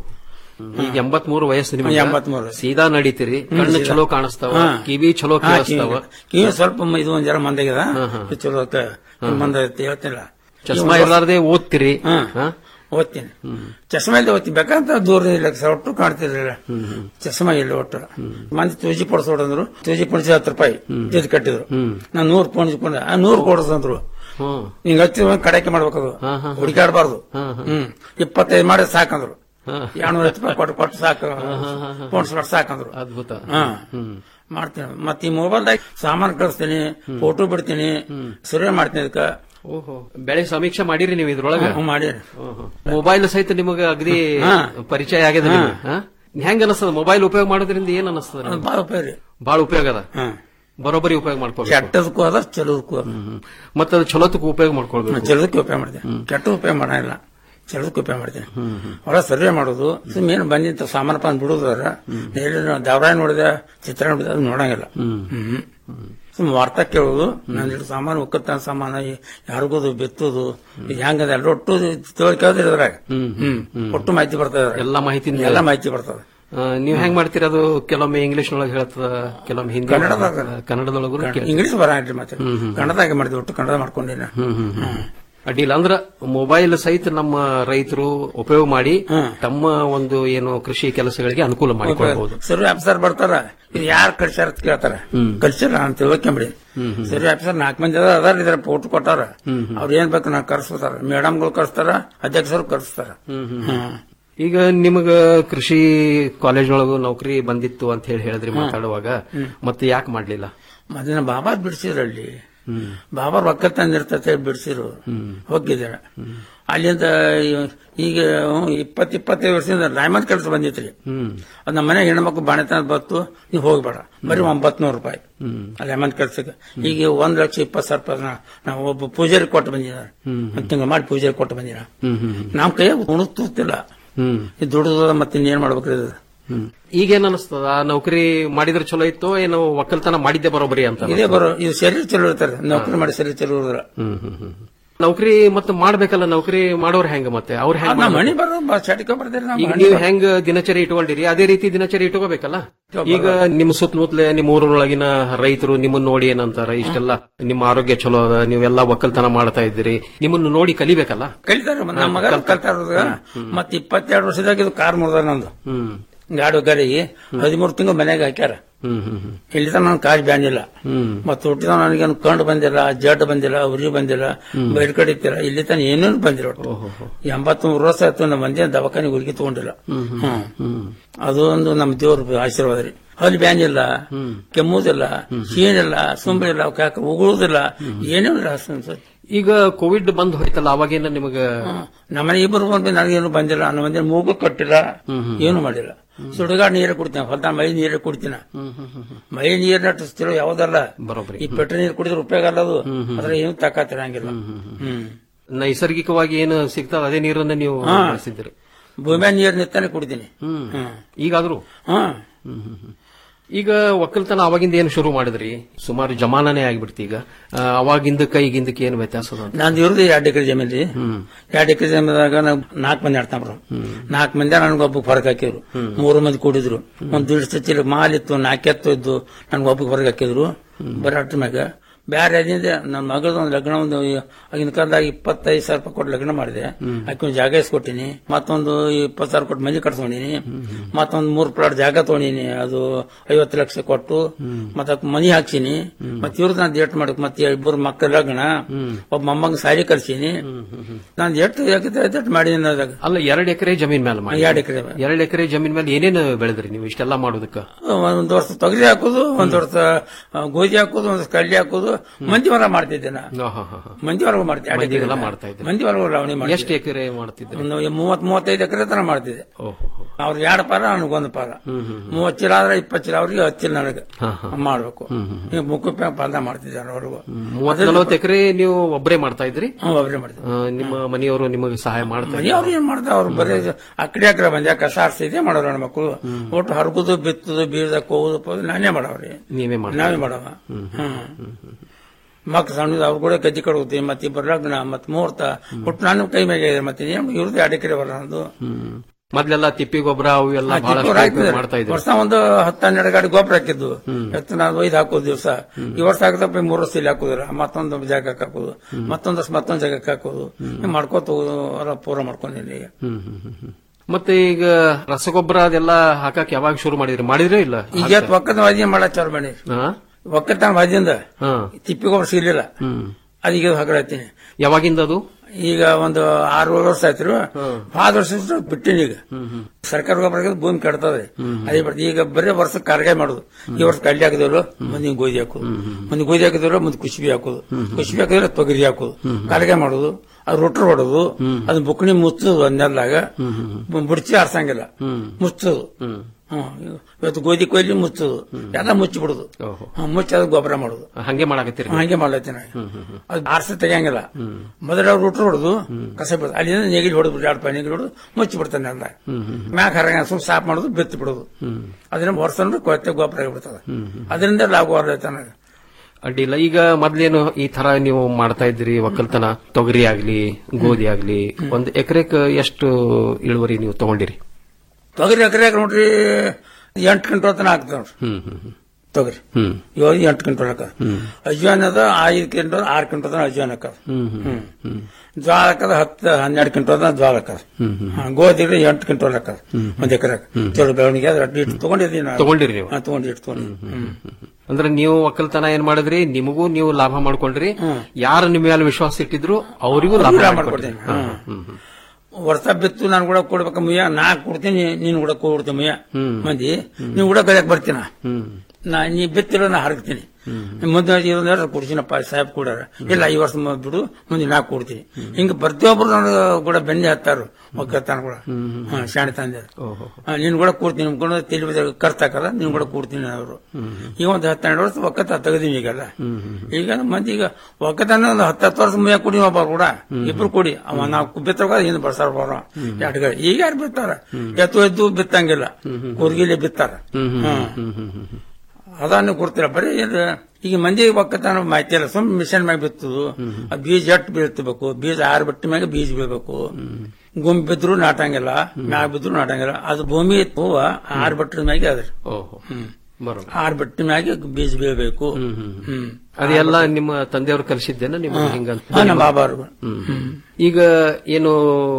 ಈಗ ಎಂಬತ್ ಮೂರು ವಯಸ್ಸು ನಿಮಗೆ ಎಂಬತ್ಮೂರು. ಸೀದಾ ನಡೀತೀರಿ ಕಣ್ಣು ಸೀದಾ. ಚಲೋ ಕಾಣಿಸ್ತಾವ ಹಾ. ಕಿವಿ ಚಲೋ ಹಾ, ಕೇಳಿಸ್ತಾವ ಕಿವಿ- ಕಿವಿ ಸ್ವಲ್ಪ ಮ- ಇದು ಒಂದ್ ಜರ ಮಂದಾಗ್ಯದ ಇದು ಚಲೋ ಆತ. ಮಂದ ಐತಿ, ಹೇಳ್ತಿಲ್ಲ ಚಸ್ಮಾ ಇರ್ಲಾರ್ದೆ ಓದ್ತಿರಿ ಹಾ? ಓದ್ತೀನಿ ಚಸ್ಮಾ ಇಲ್ಲದೆ ಓದ್ತೀನಿ ಬೇಕಂತ ದೂರ ಇಲ್ಲ ಸರ್ ಒಟ್ಟು ಕಾಣ್ತಿರ್ಲಿಲ್ಲ ಚಸ್ಮಾ ಇಲ್ಲ ಒಟ್ಟು ಮಂದಿ ತೂಜಿ ಪಡಿಸೋಡಂದ್ರು ತೂಜಿ ಪಡಿಸಿ ಹತ್ತು ರೂಪಾಯಿ ಇದು ಕಟ್ಟಿದ್ರು ನಾನು ನೂರು ಪಣಿಸ್ಕೊಂಡೆ ಆ ನೂರು ಕೊಡಿಸಂದ್ರು ಹ್ಮ್ ಹಿಂಗ ಹಚ್ಚಿ ಕಡಕೆ ಮಾಡ್ಬೇಕದು ಹುಡುಕಾಡಬಾರ್ದು ಹ್ಮ್ ಇಪ್ಪತ್ತೈದು ಮಾಡಿ ಸಾಕಂದ್ರು ಎರಡ್ನೂರ ರೂಪಾಯಿ ಕೊಟ್ಟು ಕೊಟ್ಟು ಸಾಕು ಪೋಣಿಸ್ಬಿಟ್ಟು ಸಾಕಂದ್ರು ಅದ್ಭುತ ಹಾ ಮಾಡ್ತೀನಿ ಮತ್ತೆ ಈ ಮೊಬೈಲ್ದಾಗ ಸಾಮಾನು ಕಳಿಸ್ತೀನಿ ಫೋಟೋ ಬಿಡ್ತೀನಿ ಸುರೇ ಮಾಡ್ತೀನಿ ಅದಕ್ಕೆ ಓಹೋ ಬೆಳೆ ಸಮೀಕ್ಷೆ ಮಾಡಿರಿ ನೀವು ಇದ್ರೊಳಗ ಹ್ಮ್, ಮಾಡೀನಿ. ಮೊಬೈಲ್ ಸಹಿತ ನಿಮಗೆ ಅಗದಿ ಹಾ. ಪರಿಚಯ ಆಗ್ಯದ ನಿಮಗೆ ಹಾ? ಹೆಂಗ್ ಅನಸ್ತದ ಮೊಬೈಲ್ ಉಪಯೋಗ ಮಾಡೋದ್ರಿಂದ ಏನ್ ಅನಸ್ತದ ನಿಮ್ಗೆ? ಭಾಳ ಉಪಯೋಗ ರೀ. ಬಾಳ ಉಪಯೋಗ ಅದ ಬರೋಬ್ಬರಿ ಉಪಯೋಗ ಮಾಡ್ಕೊಳ್ಬೇಕು ಕೆಟ್ಟದಕ್ಕೂ ಅದ ಚಲೋದಕ್ಕೂ ಅದ ಮತ್ತೆ ಅದು ಚಲೋತಕ್ಕೂ ಉಪಯೋಗ ಮಾಡ್ಕೊಳ್ಬೇಕು ಚಲೋದಕ್ಕೆ ಉಪಯೋಗ ಮಾಡ್ತೀನಿ ಕೆಟ್ಟ ಉಪಯೋಗ ಮಾಡಲ್ಲ ಚಲೋದಕ್ಕೆ ಉಪಯೋಗ ಮಾಡ್ತೀನಿ ಹೊರ ಸರ್ವೆ ಮಾಡೋದು ಸುಮ್ಮನೆ ಬಂದಿದ್ದ ಸಾಮಾನು ಪಾನ್ ಬಿಡುದಾರ ದವರಾಯ ನೋಡಿದ ಚಿತ್ರ ನೋಡಿದ ಅದು ನೋಡಂಗಿಲ್ಲ ಹ್ಮ್ ಸುಮ್ ವಾರ್ತಾ ಕೇಳೋದು ನನ್ನ ಸಾಮಾನು ಒಕ್ಕತ್ತಾನ ಸಾಮಾನು ಯಾರಿಗೋದು ಬೆತ್ತೋದು ಇದು ಹೆಂಗದ ಎಲ್ಲ ಒಟ್ಟು ತಿಳ್ಕೊಳ್ಳೋದು ಇದ್ರಾಗ ಹ್ಮ್ ಒಟ್ಟು ಮಾಹಿತಿ ಬರ್ತದೆ ಎಲ್ಲಾ ಮಾಹಿತಿ ಎಲ್ಲ ಮಾಹಿತಿ ಬರ್ತದೆ ಆ, ನೀವ್ ಹೆಂಗ್ ಮಾಡ್ತೀರ ಅದು ಕೆಲವೊಮ್ಮೆ ಇಂಗ್ಲಿಷ್ ನೊಳಗೆ ಹೇಳ್ತದ ಕೆಲವೊಮ್ಮೆ ಹಿಂದಿ ಕನ್ನಡದಾಗ. ಕನ್ನಡದೊಳಗೂ ಕೇಳ್ತದ. ಇಂಗ್ಲಿಷ್ ಬರಂಗಿಲ್ಲ ಮತ್ತೆ ಹ್ಮ್, ಹ್ಮ್. ಕನ್ನಡದಾಗ ಮಾಡಿದ್ವಿ ಒಟ್ಟು ಕನ್ನಡ ಮಾಡ್ಕೊಂಡಿನ ಹ್ಮ್ ಹ್ಮ್ ಹ್ಮ್. ಅಡ್ಡಿಲ್ಲ ಅಂದ್ರ ಮೊಬೈಲ್ ಸಹಿತ ನಮ್ಮ ರೈತರು ಉಪಯೋಗ ಮಾಡಿ ತಮ್ಮ ಒಂದು ಏನು ಕೃಷಿ ಕೆಲಸಗಳಿಗೆ ಅನುಕೂಲ ಮಾಡಿಕೊಳ್ಬಹುದು ಸರ್ವೆ ಆಫೀಸರ್ ಬರ್ತಾರ ಇದು ಯಾರು ಕಳ್ಸ್ಯಾರ ಅಂತ ಕೇಳ್ತಾರ ಕಳ್ಸಿರ ಅಂತ ತಿಳ್ಕೊಂಬಿಡಿ ಸರ್ವೆ ಆಫೀಸರ್ ನಾಲ್ಕು ಮಂದಿ ಅದಾರ ಅದಾರ ಇದ್ರ ಫೋಟೋ ಕೊಟ್ಟಾರ ಅವ್ರ ಏನ್ ಬೇಕು ನಾ ಕರ್ಸ್ತಾರ ಮೇಡಮ್ಗಳು ಕರ್ಸ್ತಾರ ಅಧ್ಯಕ್ಷರು ಕರ್ಸ್ತಾರ ಈಗ ನಿಮಗ ಕೃಷಿ ಕಾಲೇಜ್ ಒಳಗೂ ನೌಕರಿ ಬಂದಿತ್ತು ಅಂತ ಹೇಳಿ ಹೇಳಿದ್ರಿ ಮಾತಾಡುವಾಗ ಮತ್ತೆ ಯಾಕೆ ಮಾಡ್ಲಿಲ್ಲ ಮೊದಲಿನ ಬಾಬಾ ಬಿಡಿಸಿದ್ರಲ್ಲಿ ಬಾಬಾ ರೊಕ್ಕ ತಂದಿರ್ತತೆ ಬಿಡಿಸಿರು ಹೋಗಿದ್ದಾರೆ ಅಲ್ಲಿಂದ ಈಗ ಇಪ್ಪತ್ ಇಪ್ಪತ್ತೈದು ವರ್ಷದಿಂದ ಡೈಮಂಡ್ ಕೆಲಸ ಬಂದಿತ್ರಿ ಅದ್ ನಮ್ಮ ಮನೆ ಹೆಣ್ಮಕ್ಳು ಬಾಣೆತನ ಬತ್ತು ನೀವು ಹೋಗ್ಬೇಡ ಬರೀ ಒಂಬತ್ ನೂರು ರೂಪಾಯಿ ಲೆಮನ್ ಕೆಲ್ಸಕ್ಕೆ ಈಗ ಒಂದ್ ಲಕ್ಷ ಇಪ್ಪತ್ತು ಸಾವಿರ ರೂಪಾಯಿ ನಾ- ನಾವು ಒಬ್ಬ ಪೂಜಾರಿ ಕೊಟ್ಟು ಬಂದಿದ್ದಾರೆ ಒಂದ್ ತಿಂಗಳು ಮಾಡಿ ಪೂಜಾರಿ ಕೊಟ್ಟು ಬಂದಿರ ನಮ್ ಕೈಯಾಗ ಉಣುತ್ತಿಲ್ಲ ಇದು ದುಡಿದ ಮತ್ತೆ ಇನ್ನೇನ್ ಮಾಡ್ಬೇಕ್ರಿ ಇದು? ಈಗೇನ್ ಅನಿಸ್ತದ ನೌಕರಿ ಮಾಡಿದ್ರೆ ಚಲೋ ಇತ್ತು ಏನು ಒಕ್ಕಲ್ತನ ಮಾಡಿದ್ದೆ ಬರೋಬರಿ ಅಂತ ಇದೇ ಬರೋ ಇದು ಶರೀರ ಚಲೋ ಇರ್ತಾರೆ ನೌಕರಿ ಮಾಡಿ ಶರೀರ ಚಲೋ ಇರೋದ್ರ ನೌಕರಿ ಮತ್ತೆ ಮಾಡ್ಬೇಕಲ್ಲ ನೌಕರಿ ಮಾಡೋರ್ ಹೆಂಗ ಮತ್ತೆ ಅವ್ರ ಹೆಂಗ್ ನಮ್ಮ ಮನೆ ಮಾಡ್ಬೇಕು? ಬರೋ ಚಟಿಕ ಬರ್ತೀರಿ ಈಗ ನೀವು ಹೆಂಗ್ ದಿನಚರಿ ಇಟ್ಕೊಂಡಿರಿ ಅದೇ ರೀತಿ ದಿನಚರಿ ಇಟ್ಕೋಬೇಕಲ್ಲ ಈಗ ನಿಮ್ಮ ಸುತ್ತಮುತ್ತಲೇ ನಿಮ್ಮ ಊರೊಳಗಿನ ರೈತರು ನಿಮ್ಮನ್ನ ನೋಡಿ ಏನಂತಾರ ಇಷ್ಟೆಲ್ಲ ನಿಮ್ಮ ಆರೋಗ್ಯ ಚಲೋ ಅದ ನೀವೆಲ್ಲ ಒಕ್ಕಲ್ತನ ಮಾಡ್ತಾ ಇದ್ದೀರಿ ನಿಮ್ಮನ್ನು ನೋಡಿ ಕಲಿಬೇಕಲ್ಲ ಕಲಿತಾರ ನಮ್ಮ ಮಗ ಕಲ್ತಾರ ಮತ್ ಇಪ್ಪತ್ತೆರಡು ವರ್ಷದಾಗ ಇದು ಕಾರ್ ಮುರ್ದ ನಂದು ಗಾಡಿ ಗಾಡಿಗೆ ಹದಿಮೂರು ತಿಂಗಳು ಮನೆಗೆ ಹಾಕ್ಯಾರ ಇಲ್ಲಿ ತನ ನಾನು ಕಾಜ್ ಬ್ಯಾನಿಲ್ಲ ಮತ್ ಹುಟ್ಟಿದ ನನಗೇನು ಕಂಡು ಬಂದಿಲ್ಲ ಜಡ್ ಬಂದಿಲ್ಲ ಉರಿ ಬಂದಿಲ್ಲ ಬೈಡ್ ಕಡಿತಿಲ್ಲ ಇಲ್ಲಿ ತನ ಏನೇನು ಬಂದಿಲ್ಲ ಒಟ್ಟು ಎಂಬತ್ಮೂರು ವರ್ಷ ಆಯ್ತು ನಮ್ಮ ಮಂದಿ ದವಾಖಾನೆ ಹುಡುಗಿ ತಗೊಂಡಿಲ್ಲ ಹ್ಮ್ ಅದು ಒಂದು ನಮ್ಮ ದೇವ್ರ ಆಶೀರ್ವಾದ ರೀ ಅಲ್ಲಿ ಬ್ಯಾನ್ ಇಲ್ಲ ಕೆಮ್ಮುದಿಲ್ಲ ಏನಿಲ್ಲ ಸುಂಬಳಿಲ್ಲ ಅವಕ್ಕೆ ಉಗುಳುದಿಲ್ಲ ಏನೂ ಇಲ್ಲ ಅಷ್ಟೊಂದು ಈಗ ಕೋವಿಡ್ ಬಂದ್ ಹೋಯ್ತಲ್ಲ ಅವಾಗೇನ ನಿಮಗ ನಮ್ಮನೆ ಇಬ್ಬರು ಬಂದು ನನಗೇನು ಬಂದಿಲ್ಲ ನಮ್ಮ ಮಂದಿ ಮೂಗು ಕಟ್ಟಿಲ್ಲ ಏನು ಮಾಡಿಲ್ಲ ಸುಡುಗಾಡ್ ನೀರೇ ಕುಡ್ತೀನಿ ಹೊಲ ಮೈ ನೀರೇ ಕುಡ್ತೀನ ಮೈ ನೀರ್ ನಟಿಸ್ತಿರೋ ಯಾವ್ದಲ್ಲ ಬರೋಬ್ರಿ ಈ ಪೆಟ್ರೋಲ್ ನೀರು ಕುಡಿದ್ರೆ ಉಪಯೋಗ ಅಲ್ಲ ಅದು ಅದ್ರ ಏನು ತಾಕತ್ತಿರಂಗಿಲ್ಲ ಹ್ಮ್ ನೈಸರ್ಗಿಕವಾಗಿ ಏನು ಸಿಗ್ತದ ಅದೇ ನೀರನ್ನ ನೀವು ಹಾ. ಬಳಸಿದ್ರಿ ಭೂಮಿಯ ನೀರ್ ನಿತ್ತಾನೆ ಕುಡಿತೀನಿ ಈಗಾದ್ರೂ ಹಾ ಈಗ ಒಕ್ಕಲ್ತನ ಅವಾಗಿಂದ ಏನು ಶುರು ಮಾಡಿದ್ರಿ ಸುಮಾರು ಜಮಾನನೇ ಆಗ್ಬಿಡ್ತಿ ಈಗ ಆ, ಅವಾಗಿಂದಕ್ಕ ಈಗಿಂದಕ್ಕೆ ಏನು ವ್ಯತ್ಯಾಸ ಅದ ಅಂತ? ನಂದು ಇರೋದು ಎರಡು ಎಕರೆ ಜಮೀನ್ ರೀ ಎರಡು ಎಕರೆ ಜಮೀನ್ದಾಗ ನಾಲ್ಕು ಮಂದಿ ಆಡ್ತಾವ್ರು ನಾಲ್ಕು ಮಂದಿ ನನಗೊಬ್ಬ ಹೊರಗೆ ಹಾಕಿದ್ರು ಮೂರು ಮಂದಿ ಕೂಡಿದ್ರು ಒಂದ್ ದಿಡ್ಸ ಚೀಲ ಮಾಲಿತ್ತು ನಾಲ್ಕೆತ್ತು ಇದ್ದು ನನ್ಗೊಬ್ಬ ಹೊರಗೆ ಹಾಕಿದ್ರು ಬರೀ ಅಟ್ಟ ಮ್ಯಾಗ ಬ್ಯಾರೆ ಅದಿಂದ ನನ್ನ ಮಗಳದ ಒಂದು ಲಗ್ನ ಒಂದು ಆಗಿನ ಕಾಲದಾಗ ಇಪ್ಪತ್ತೈದು ಸಾವಿರ ರೂಪಾಯಿ ಕೊಟ್ಟು ಲಗ್ನ ಮಾಡಿದೆ ಆಕೆ ಒಂದು ಜಾಗ ಇಸ್ಕೊಟ್ಟಿನಿ ಮತ್ತೊಂದು ಇಪ್ಪತ್ತು ಸಾವಿರ ಕೊಟ್ಟು ಮನೆ ಕಟ್ಸ್ಕೊಂಡಿನಿ ಮತ್ತೊಂದು ಮೂರು ಪ್ಲಾಟ್ ಜಾಗ ತಗೊಂಡಿನಿ ಅದು ಐವತ್ತು ಲಕ್ಷ ಕೊಟ್ಟು ಮತ್ತ ಮನಿ ಹಾಕ್ಸಿನಿ ಮತ್ತೆ ಇವ್ರದ್ದು ನಾನು ಏಟ್ ಮಾಡಕ್ ಮತ್ತೆ ಇಬ್ಬರು ಮಕ್ಕಳ ಲಗ್ನ ಒಬ್ಬ ಮೊಮ್ಮಗ ಸಾರಿ ಕಲ್ಸಿನಿ ನಾನು ಎಷ್ಟು ಎಷ್ಟು ಮಾಡಿದೀನಿ ಅದಾಗ ಅಲ್ಲ ಎರಡ್ ಎಕರೆ ಜಮೀನ್ ಮೇಲೆ ಮಾಡಿ ಎರಡ್ ಎಕರೆ ಎರಡ್ ಎಕರೆ ಜಮೀನ್ ಮೇಲೆ ಏನೇನು ಬೆಳೆದ್ರಿ ನೀವು ಇಷ್ಟೆಲ್ಲ ಮಾಡೋದಕ್ಕ ಒಂದ್ ವರ್ಷ ತೊಗರಿ ಹಾಕೋದು ಒಂದ್ ವರ್ಷ ಆ, ಗೋಧಿ ಹಾಕೋದು ಒಂದ್ ವರ್ಷ ಕಡ್ಲಿ ಹಾಕೋದು ಮಂದಿ ಹೊರ ಮಾಡ್ತಿದ್ದೆ ನಾ ಮಂದಿ ಹೊರಗ ಮಾಡ್ತಿದ್ದೆ ಎರಡು ಮಂದಿಗೆಲ್ಲ ಎಕರೆ. ಮಾಡ್ತಾ ಇದ್ರಿ. ಮಂದಿ ಹೊರಗ ಲಾವಣಿ ಎಷ್ಟು ಮಾಡ್ತಿದ್ದೆ ಎಕರೆ ಮಾಡ್ತಿದ್ರಿ ಒಂದು ಮೂವತ್ ಮೂವತ್ತೈದು ಎಕರೆ ತರ ಮಾಡ್ತಿದ್ದೆ ಅವ್ರ ಎರಡು ಪಾರ ನನಗೊಂದು ಪಾರ ಮೂವತ್ ಚೀಲ ಆದ್ರೆ ಇಪ್ಪತ್ತು ಚೀಲ ಅವ್ರಿಗೆ ಹತ್ತು ಚೀಲ ನನಗೆ ಮಾಡ್ಬೇಕು ಈಗ ಮುಖ ಪಾದ ಮಾಡ್ತಿದ್ದೆ ಅವ್ರಿಗೂ ಮೂವತ್ ನಲವತ್ತು ಎಕರೆ ನೀವು ಒಬ್ಬರೇ ಮಾಡ್ತಾ ಇದ್ರಿ ಒಬ್ಬರೇ ಮಾಡ್ತಿದ್ದೆ ಆ, ನಿಮ್ಮ ಮನೆಯವರು ನಿಮಗೆ ಸಹಾಯ ಮಾಡ್ತಾ ಇದ್ರು ಮನೆಯವ್ರು ಏನ್ ಮಾಡ್ತಾವ ಅವ್ರು ಬರೀ ಅಕ್ಕಡೆ ಅಕ್ಕಡೆ ಬಂದೆ ಕಸ ಆರಿಸಿದೆ ಮಾಡೋರು ನನ್ನ ಮಕ್ಕಳು ಒಟ್ಟು ಹರಗುದು ಬಿತ್ತುದು ಬೀಳದ ಕೋವುದು ಪೋದು ನಾನೇ ಮಾಡವ್ರಿ ನೀವೇ ಮಾಡ್ತಾ ನಾವೇ ಇದ್ರಿ. ಮಾಡವ ಮಕ್ಳು ಸಣ್ಣದು ಅವ್ರು ಕೂಡ ಗದ್ದಿ ಕಡೆ ಹೋಗ್ತೀವಿ ಮತ್ತೆ ಇಬ್ಬರು ಲಗ್ನ ಮತ್ತೆ ಮುಹೂರ್ತ ಒಟ್ಟು ನಾನು ಕೈ ಮೇಲೆ ಇದೆ ಮತ್ತೆ ಇವ್ರದ್ದು ಎರಡು ಎಕರೆ ಬರ ನನ್ನದು ಮೊದ್ಲೆಲ್ಲ ತಿಪ್ಪಿ ಗೊಬ್ಬರ ಅವು ಎಲ್ಲ ಆ, ಚಿಕ್ಕವ್ರು ಬಹಳ ಹಾಕ್ತಿದ್ರು. ಮಾಡ್ತಾ ಇದ್ರು ವರ್ಷ ಒಂದು ಹತ್ತು ಹನ್ನೆರಡು ಗಾಡಿ ಗೊಬ್ಬರ ಹಾಕಿದ್ದು ಎತ್ತು ನಾನು ಒಯ್ದು ಹಾಕೋದು ದಿವಸ ಈ ವರ್ಷ ಹಾಕಿದಪ್ಪ ಮೂರು ವರ್ಷ ಇಲ್ಲಿ ಹಾಕೋದಿಲ್ಲ ಮತ್ತೊಂದು ಜಾಗಕ್ಕೆ ಹಾಕೋದು ಮತ್ತೊಂದು ವರ್ಷ ಮತ್ತೊಂದು ಜಾಗಕ್ಕೆ ಹಾಕೋದು ಹಿಂಗ್ ಮಾಡ್ಕೋತ ಹೋಗೋದು ಹೊರ ಪೂರ ಮಾಡ್ಕೊಂಡಿನಿ ಈಗ ಹ್ಮ್, ಹ್ಮ್, ಹ್ಮ್, ಹ್ಮ್. ಮತ್ತೆ ಈಗ ರಸಗೊಬ್ಬರ ಅದೆಲ್ಲ ಹಾಕಕ್ ಯಾವಾಗ ಶುರು ಮಾಡಿದ್ರಿ ಮಾಡಿದ್ರೋ ಇಲ್ಲ ಈಗ ಒಕ್ಕದ ವಾದ್ಯ ಮಾಡಕ್ ಚಾಲು ಮಾಡಿ ಹಾ? ಒಕ್ಕತ್ತಾನ ವಾದ್ಯದಿಂದ ಹಾ. ತಿಪ್ಪಿ ಗೊಬ್ಬರ ಸಿಗ್ಲಿಲ್ಲ ಹ್ಮ್. ಅದೀಗ ಹಾಕಳತ್ತೀನಿ ಯಾವಾಗಿಂದ ಅದು ಈಗ ಒಂದು ಆರು ಏಳು ವರ್ಷ ಆಯ್ತು ಆರು ವರ್ಷ ಬಿಟ್ಟಿನಿ ಈಗ ಸರ್ಕಾರ ಗೊಬ್ಬರ ಭೂಮಿ ಕೆಡ್ತದೆ ಅದೇ ಬರ್ತಿ ಈಗ ಬರೀ ವರ್ಷ ಕಾರ್ಗಾಯ ಮಾಡುದು ಈ ವರ್ಷ ಕಡ್ಲಿ ಹಾಕಿದವರು ಮುಂದೆ ಗೋಧಿ ಹಾಕೋದು ಮುಂದೆ ಗೋಧಿ ಹಾಕಿದವರು ಮುಂದೆ ಕುಷ್ಬಿ ಹಾಕೋದು ಕುಷ್ಬಿ ಹಾಕಿದ್ರೆ ತೊಗರಿ ಹಾಕೋದು ಕಾರ್ಗಾಯ ಮಾಡುದು ಅದು ರೊಟ್ರ್ ಹೊಡೋದು ಅದನ್ನ ಬುಕ್ಣಿ ಮುಚ್ಚೋದು ಒಂದೆಲ್ಲಾಗ ಬುಡ್ಚಿ ಆರ್ಸಂಗಿಲ್ಲ ಮುಚ್ಚೋದು ಹ್ಮ್. ಇವತ್ತು ಗೋಧಿ ಕೊಯ್ಲಿ ಮುಚ್ಚೋದು ಎಲ್ಲ ಮುಚ್ಚಿ ಬಿಡುದು ಹ್ಮ್, ಮುಚ್ಚಿ ಅದು ಗೊಬ್ಬರ ಮಾಡುದು ಹಂಗೆ ಮಾಡಕತ್ತೀರಿ ಹಂಗೆ ಮಾಡ್ಲತ್ತೀನಿ ಅದು ಆರ್ಸಿ ತೆಗಿಯಂಗಿಲ್ಲ ಮೊದಲ ಅವ್ರು ರುಟ್ರು ಹೊಡೆದು ಕಸ ಬಿಡೋದು ಅಲ್ಲಿಂದ ನೆಗಿಲಿ ಹೊಡೆದು ಎರಡು ರೂಪಾಯಿ ನೆಗಿಲಿ ಹೊಡೆದು ಮುಚ್ಚಿ ಬಿಡ್ತಾನೆ ಎಲ್ಲ ಮ್ಯಾಗ ಹರಂಗ ಸುಮ್ ಸಾಫ್ ಮಾಡೋದು ಬೆತ್ತಿ ಬಿಡೋದು ಅದನ್ನ ವರ್ಷ ಕೊತ್ತೆ ಗೊಬ್ಬರ ಆಗಿಬಿಡ್ತದೆ ಅದರಿಂದ ಲಾಭ ಬರ್ಲೈತೆ ಅಡ್ಡಿಲ್ಲ ಈಗ ಮೊದ್ಲೇನು ಈ ತರ ನೀವು ಮಾಡ್ತಾ ಇದ್ರಿ ಒಕ್ಕಲ್ತನ ತೊಗರಿ ಆಗ್ಲಿ ಗೋಧಿ ಆಗ್ಲಿ ಒಂದ್ ಎಕರೆಕ್ ಎಷ್ಟು ಇಳುವರಿ ನೀವು ತಗೊಂಡಿರಿ ತೊಗರಿ ಎಕರೆ ನೋಡ್ರಿ ಎಂಟು ಕ್ವಿಂಟಲ್ ತನ ಆಗ್ತದೆ ನೋಡ್ರಿ ಹ್ಮ್ ಹ್ಮ್ ಹ್ಮ್. ತೊಗರಿ ಹ್ಮ್ ಏಳು ಎಂಟು ಕ್ವಿಂಟಲ್ ಹಾಕದ ಅಜ್ವಾನ್ ಅದ ಐದು ಕ್ವಿಂಟಲ್ ಆರು ಕ್ವಿಂಟಲ್ ಅಜ್ವಾನ್ ಹಾಕದ ಹ್ಮ್ ಹ್ಮ್ ಹ್ಮ್ ಜ್ವಾಳ ಹಾಕದ ಹತ್ತು ಹನ್ನೆರಡು ಕ್ವಿಂಟಲ್ ಜ್ವಾಳ ಹಾಕದ ಹಾ, ಗೋಧಿ ಇದ್ರೆ ಎಂಟು ಕ್ವಿಂಟಲ್ ಹಾಕದ ಒಂದ್ ಎಕರೆ ಚಲೋ ಬೆಳವಣಿಗೆ ಅದ್ರ ಅಡ್ಡಿ ಇಟ್ಟು ತಗೊಂಡಿದ್ದೀನಿ ನಾನು. ತಗೊಂಡಿರಿ ನೀವು? ಹಾ, ತಗೊಂಡು ಇಟ್ಟು ತಗೊಂಡು ಹ್ಮ್. ಅಂದ್ರೆ ನೀವು ಒಕ್ಕಲ್ತನ ಏನ್ ಮಾಡಿದ್ರಿ ನಿಮಗೂ ನೀವು ಲಾಭ ಮಾಡ್ಕೊಂಡ್ರಿ ಯಾರು ನಿಮ್ಮ ಮೇಲೆ ವಿಶ್ವಾಸ ಇಟ್ಟಿದ್ರು ಅವರಿಗೂ ಲಾಭ ಲಾಭ ಮಾಡ್ಕೊಡ್ರಿ ಮಾಡ್ಕೊಡ್ತೀನಿ. ಹಾ. ವರ್ಷ ಬಿತ್ತು ನಾನು ಕೂಡ ಕೊಡ್ಬೇಕ ಮುಯ್ಯ ನಾ ಕೊಡ್ತೀನಿ ನೀನು ಕೂಡ ಕೊಡ್ತೀನಿ ಮುಯ್ಯ ಮಂದಿ ನೀವು ಕೂಡ ಕಲಿಯಕ್ ಬರ್ತೀನ ನಾ ನೀ ಬಿತ್ತಿರೋ ನಾ ಹರಗ್ತೀನಿ ಮುಂದೆ ಇದೊಂದು ಕೊಡ್ತೀನಪ್ಪ ಸಾಹೇಬ್ ಕೊಡಾರ ಇಲ್ಲ ಈ ವರ್ಷ ಮ- ಬಿಡು ಮುಂದೆ ನಾ ಕೊಡ್ತೀನಿ ಹಿಂಗ ಪ್ರತಿಯೊಬ್ರು ನನಗೆ ಕೂಡ ಬೆನ್ನಿ ಹತ್ತಾರು ಒಕ್ಕತ್ತಾನ ಕೂಡ ಹಾ ಶಾಣೆ ತಂದೆ ನೀನು ಕೂಡ ಕೊಡ್ತೀನಿ ನಿಮ್ಕೊಂಡು ತಲೆ ಬಿದ್ದಾಗ ಖರ್ಚಾಕಲ್ಲ ನೀನು ಕೂಡ ಕೊಡ್ತೀನಿ ಅವರು ಈಗ ಒಂದು ಹತ್ತೆರಡು ವರ್ಷ ಒಕ್ಕತ್ತ ತೆಗೆದೀನಿ ಈಗಲ್ಲ ಈಗ ನಮ್ಮ ಮಂದಿ ಈಗ ಒಕ್ಕತ್ತಾನ ಒಂದು ಹತ್ತು ಹತ್ತು ವರ್ಷ ಮುಯ್ಯ ಕುಡಿ ಒಬ್ಬ ಕೂಡ ಇಬ್ರು ಕೊಡಿ ಅವ ನಾವು ಬಿತ್ತಾಗ ಹಿಂದೆ ಬರ್ಸಾರ ಬರ ಎರಡು ಗಾಡಿ ಈಗ ಯಾರು ಬಿತ್ತಾರ ಎತ್ತು ಎದ್ದು ಬಿತ್ತಂಗಿಲ್ಲ ಕೂರ್ಗಿಲಿ ಬಿತ್ತಾರ ಹ್ಮ್ ಅದನ್ನು ಕೊಡ್ತೀರ ಬರೀ ಇದು ಈಗ ಮಂದಿ ಒಕ್ಕತ್ತಾನ ಮಾಹಿತಿ ಇಲ್ಲ ಸುಮ್ ಮಿಷನ್ ಮ್ಯಾಗ ಬಿತ್ತದು ಆ ಬೀಜ ಎಟ್ಟು ಬೀಳ್ತಬೇಕು ಬೀಜ ಆರು ಬಟ್ಟೆ ಮ್ಯಾಗ ಬೀಜ ಬೀಳ್ಬೇಕು ಗುಂಬಿ ಬಿದ್ರು ನಾಟಂಗಿಲ್ಲ ಮ್ಯಾಗ ಬಿದ್ರು ನಾಟಂಗಿಲ್ಲ ಅದು ಭೂಮಿ ಹೂವ ಆರು ಬಟ್ಟೆ ಮ್ಯಾಗೆ ಅದ್ರಿ ಓಹೋ ಬರೋಣ ಆರು ಬಟ್ಟೆ ಮ್ಯಾಗೆ ಬೀಜ ಬೀಳ್ಬೇಕು ಹ್ಮ್ ಅದೆಲ್ಲ ನಿಮ್ಮ ತಂದೆಯವರು ಕಲಿಸಿದ್ದೇನ ನಿಮ್ಮ ಹಾ. ಹಿಂಗಂತ ಹಾ, ನಮ್ಮ ಬಾಬಾರು. ಹ್ಮ್. ಈಗ ಏನು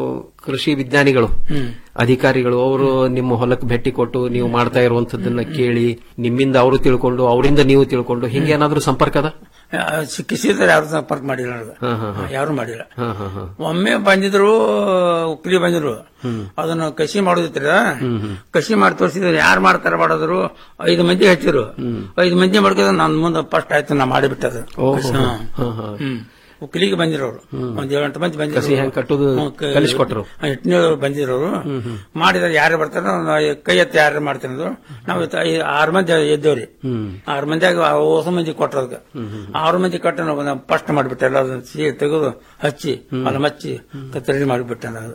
ಕೃಷಿ ವಿಜ್ಞಾನಿಗಳು ಅಧಿಕಾರಿಗಳು ಅವರು ನಿಮ್ಮ ಹೊಲಕ್ಕೆ ಭೇಟಿ ಕೊಟ್ಟು ನೀವು ಮಾಡ್ತಾ ಇರುವಂತದ್ದನ್ನ ಕೇಳಿ ನಿಮ್ಮಿಂದ ಅವರು ತಿಳ್ಕೊಂಡು ಅವರಿಂದ ನೀವು ತಿಳ್ಕೊಂಡು ಹಿಂಗೆ ಏನಾದ್ರೂ ಸಂಪರ್ಕ ಅದ ಕಿಸಿದ್ರೆ ಯಾರು ಸಂಪರ್ಕ ಮಾಡಿಲ್ಲ ನನಗೆ ಹಾ, ಹಾ, ಹಾ. ಯಾರು ಮಾಡಿಲ್ಲ ಹಾ, ಹಾ, ಹಾ. ಒಮ್ಮೆ ಬಂದಿದ್ರು ಉಕ್ಲಿ ಬಂದಿದ್ರು ಅದನ್ನ ಕಸಿ ಮಾಡೋದಿತ್ರ ಕಸಿ ಮಾಡಿ ತೋರಿಸಿದ್ರು ಯಾರು ಮಾಡ್ತಾರ ಮಾಡೋದ್ರು ಐದು ಮಂದಿ ಹಚ್ಚಿರು ಐದು ಮಂದಿ ಮಾಡ್ಕೋದು ನನ್ ಮುಂದೆ ಫಸ್ಟ್ ಆಯ್ತು ನಾ ಮಾಡಿಬಿಟ್ಟದು ಓಹೋ. ಕಸಿ, ಹಾ. ಹಾ, ಹಾ. ಹ್ಮ್. ಉಕ್ಲಿಗೆ ಬಂದಿರೋರು ಒಂದ್ ಏಳು ಎಂಟು ಮಂದಿ ಬಂದಿದ್ರು ಕಸಿ ಹೆಂಗ್ ಕಟ್ಟೋದು ಹ್ಮ್, ಕ- ಕಲಿಸ್ಕೊಟ್ರು. ಎಟ್ನೇವ್ರು ಬಂದಿರೋರು ಮಾಡಿದ್ರೆ ಯಾರು ಬರ್ತಾರೋ ನಾವು ಕೈ ಎತ್ತಿ ಯಾರು ಮಾಡ್ತಿರೋದು ನಾವು ಇವತ್ತು ಐ- ಆರು ಮಂದಿ ಎದ್ದೇವ್ರಿ ಆರು ಮಂದಿಯಾಗ ಹೊಸ ಮಂದಿ ಕೊಟ್ಟರದ ಆರು ಮಂದಿ ಕೊಟ್ಟ ನಾವು ಫಸ್ಟ್ ಮಾಡಿಬಿಟ್ಟೆ ಎಲ್ಲ ಅದನ್ನ ಸೀರೆ ತೆಗೆದು ಹಚ್ಚಿ ಅಲ್ಲಿ ಮಚ್ಚಿ ರೆಡಿ ಮಾಡಿಬಿಟ್ಟೆ ನಾನು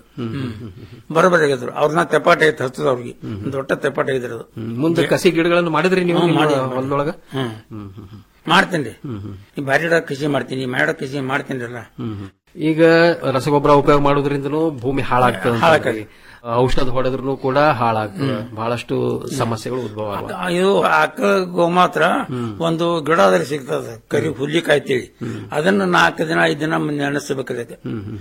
ಬರೋಬ್ಬರಿ ಆಗಿದ್ರು ಅವ್ರನ್ನ ತೆಪಾಟ ಐತೆ ಹಚ್ಚದ ಅವ್ರಿಗೆ ದೊಡ್ಡ ತೆಪಾಟ ಆಗಿದ್ರು ಅದು ಮುಂದೆ ಕಸಿ ಗಿಡಗಳನ್ನು ಮಾಡಿದ್ರಿ ನೀವು ಹ್ಮ್, ನಿಮ್ಮ ಮಾಡಿ. ಹೊಲದೊಳಗ ಹ್ಮ್. ಮಾಡ್ತೀನಿ ಈ ಬಾರಿ ಕೃಷಿ ಮಾಡ್ತೀನಿ ಮಾಡ ಕೃಷಿ ಮಾಡ್ತೀನಿ ಅಲ್ಲ ಈಗ ರಸಗೊಬ್ಬರ ಉಪಯೋಗ ಮಾಡೋದ್ರಿಂದನೂ ಭೂಮಿ ಹಾಳಾಗ್ತದೆ ಅಂತ ಹಾಳಾಗ್ತದೆ. ಹೇಳಿ. ಔಷಧ ಹೊಡೆದ್ರೂ ಕೂಡ ಹಾಳಾಗ್ತದೆ ಬಹಳಷ್ಟು ಸಮಸ್ಯೆಗಳು ಉದ್ಭವ ಆಗುವ ಇದು ಆಕಳ ಗೋಮಾತ್ರ ಒಂದು ಗಿಡದಲ್ಲಿ ಸಿಗ್ತದೆ ಕರಿ ಹುಲ್ಲಿಕಾಯಿ ತಿಳಿ ಅದನ್ನ ನಾಲ್ಕು ದಿನ ಐದು ದಿನ ನೆನೆಸಬೇಕು ಅದಕ್ಕೆ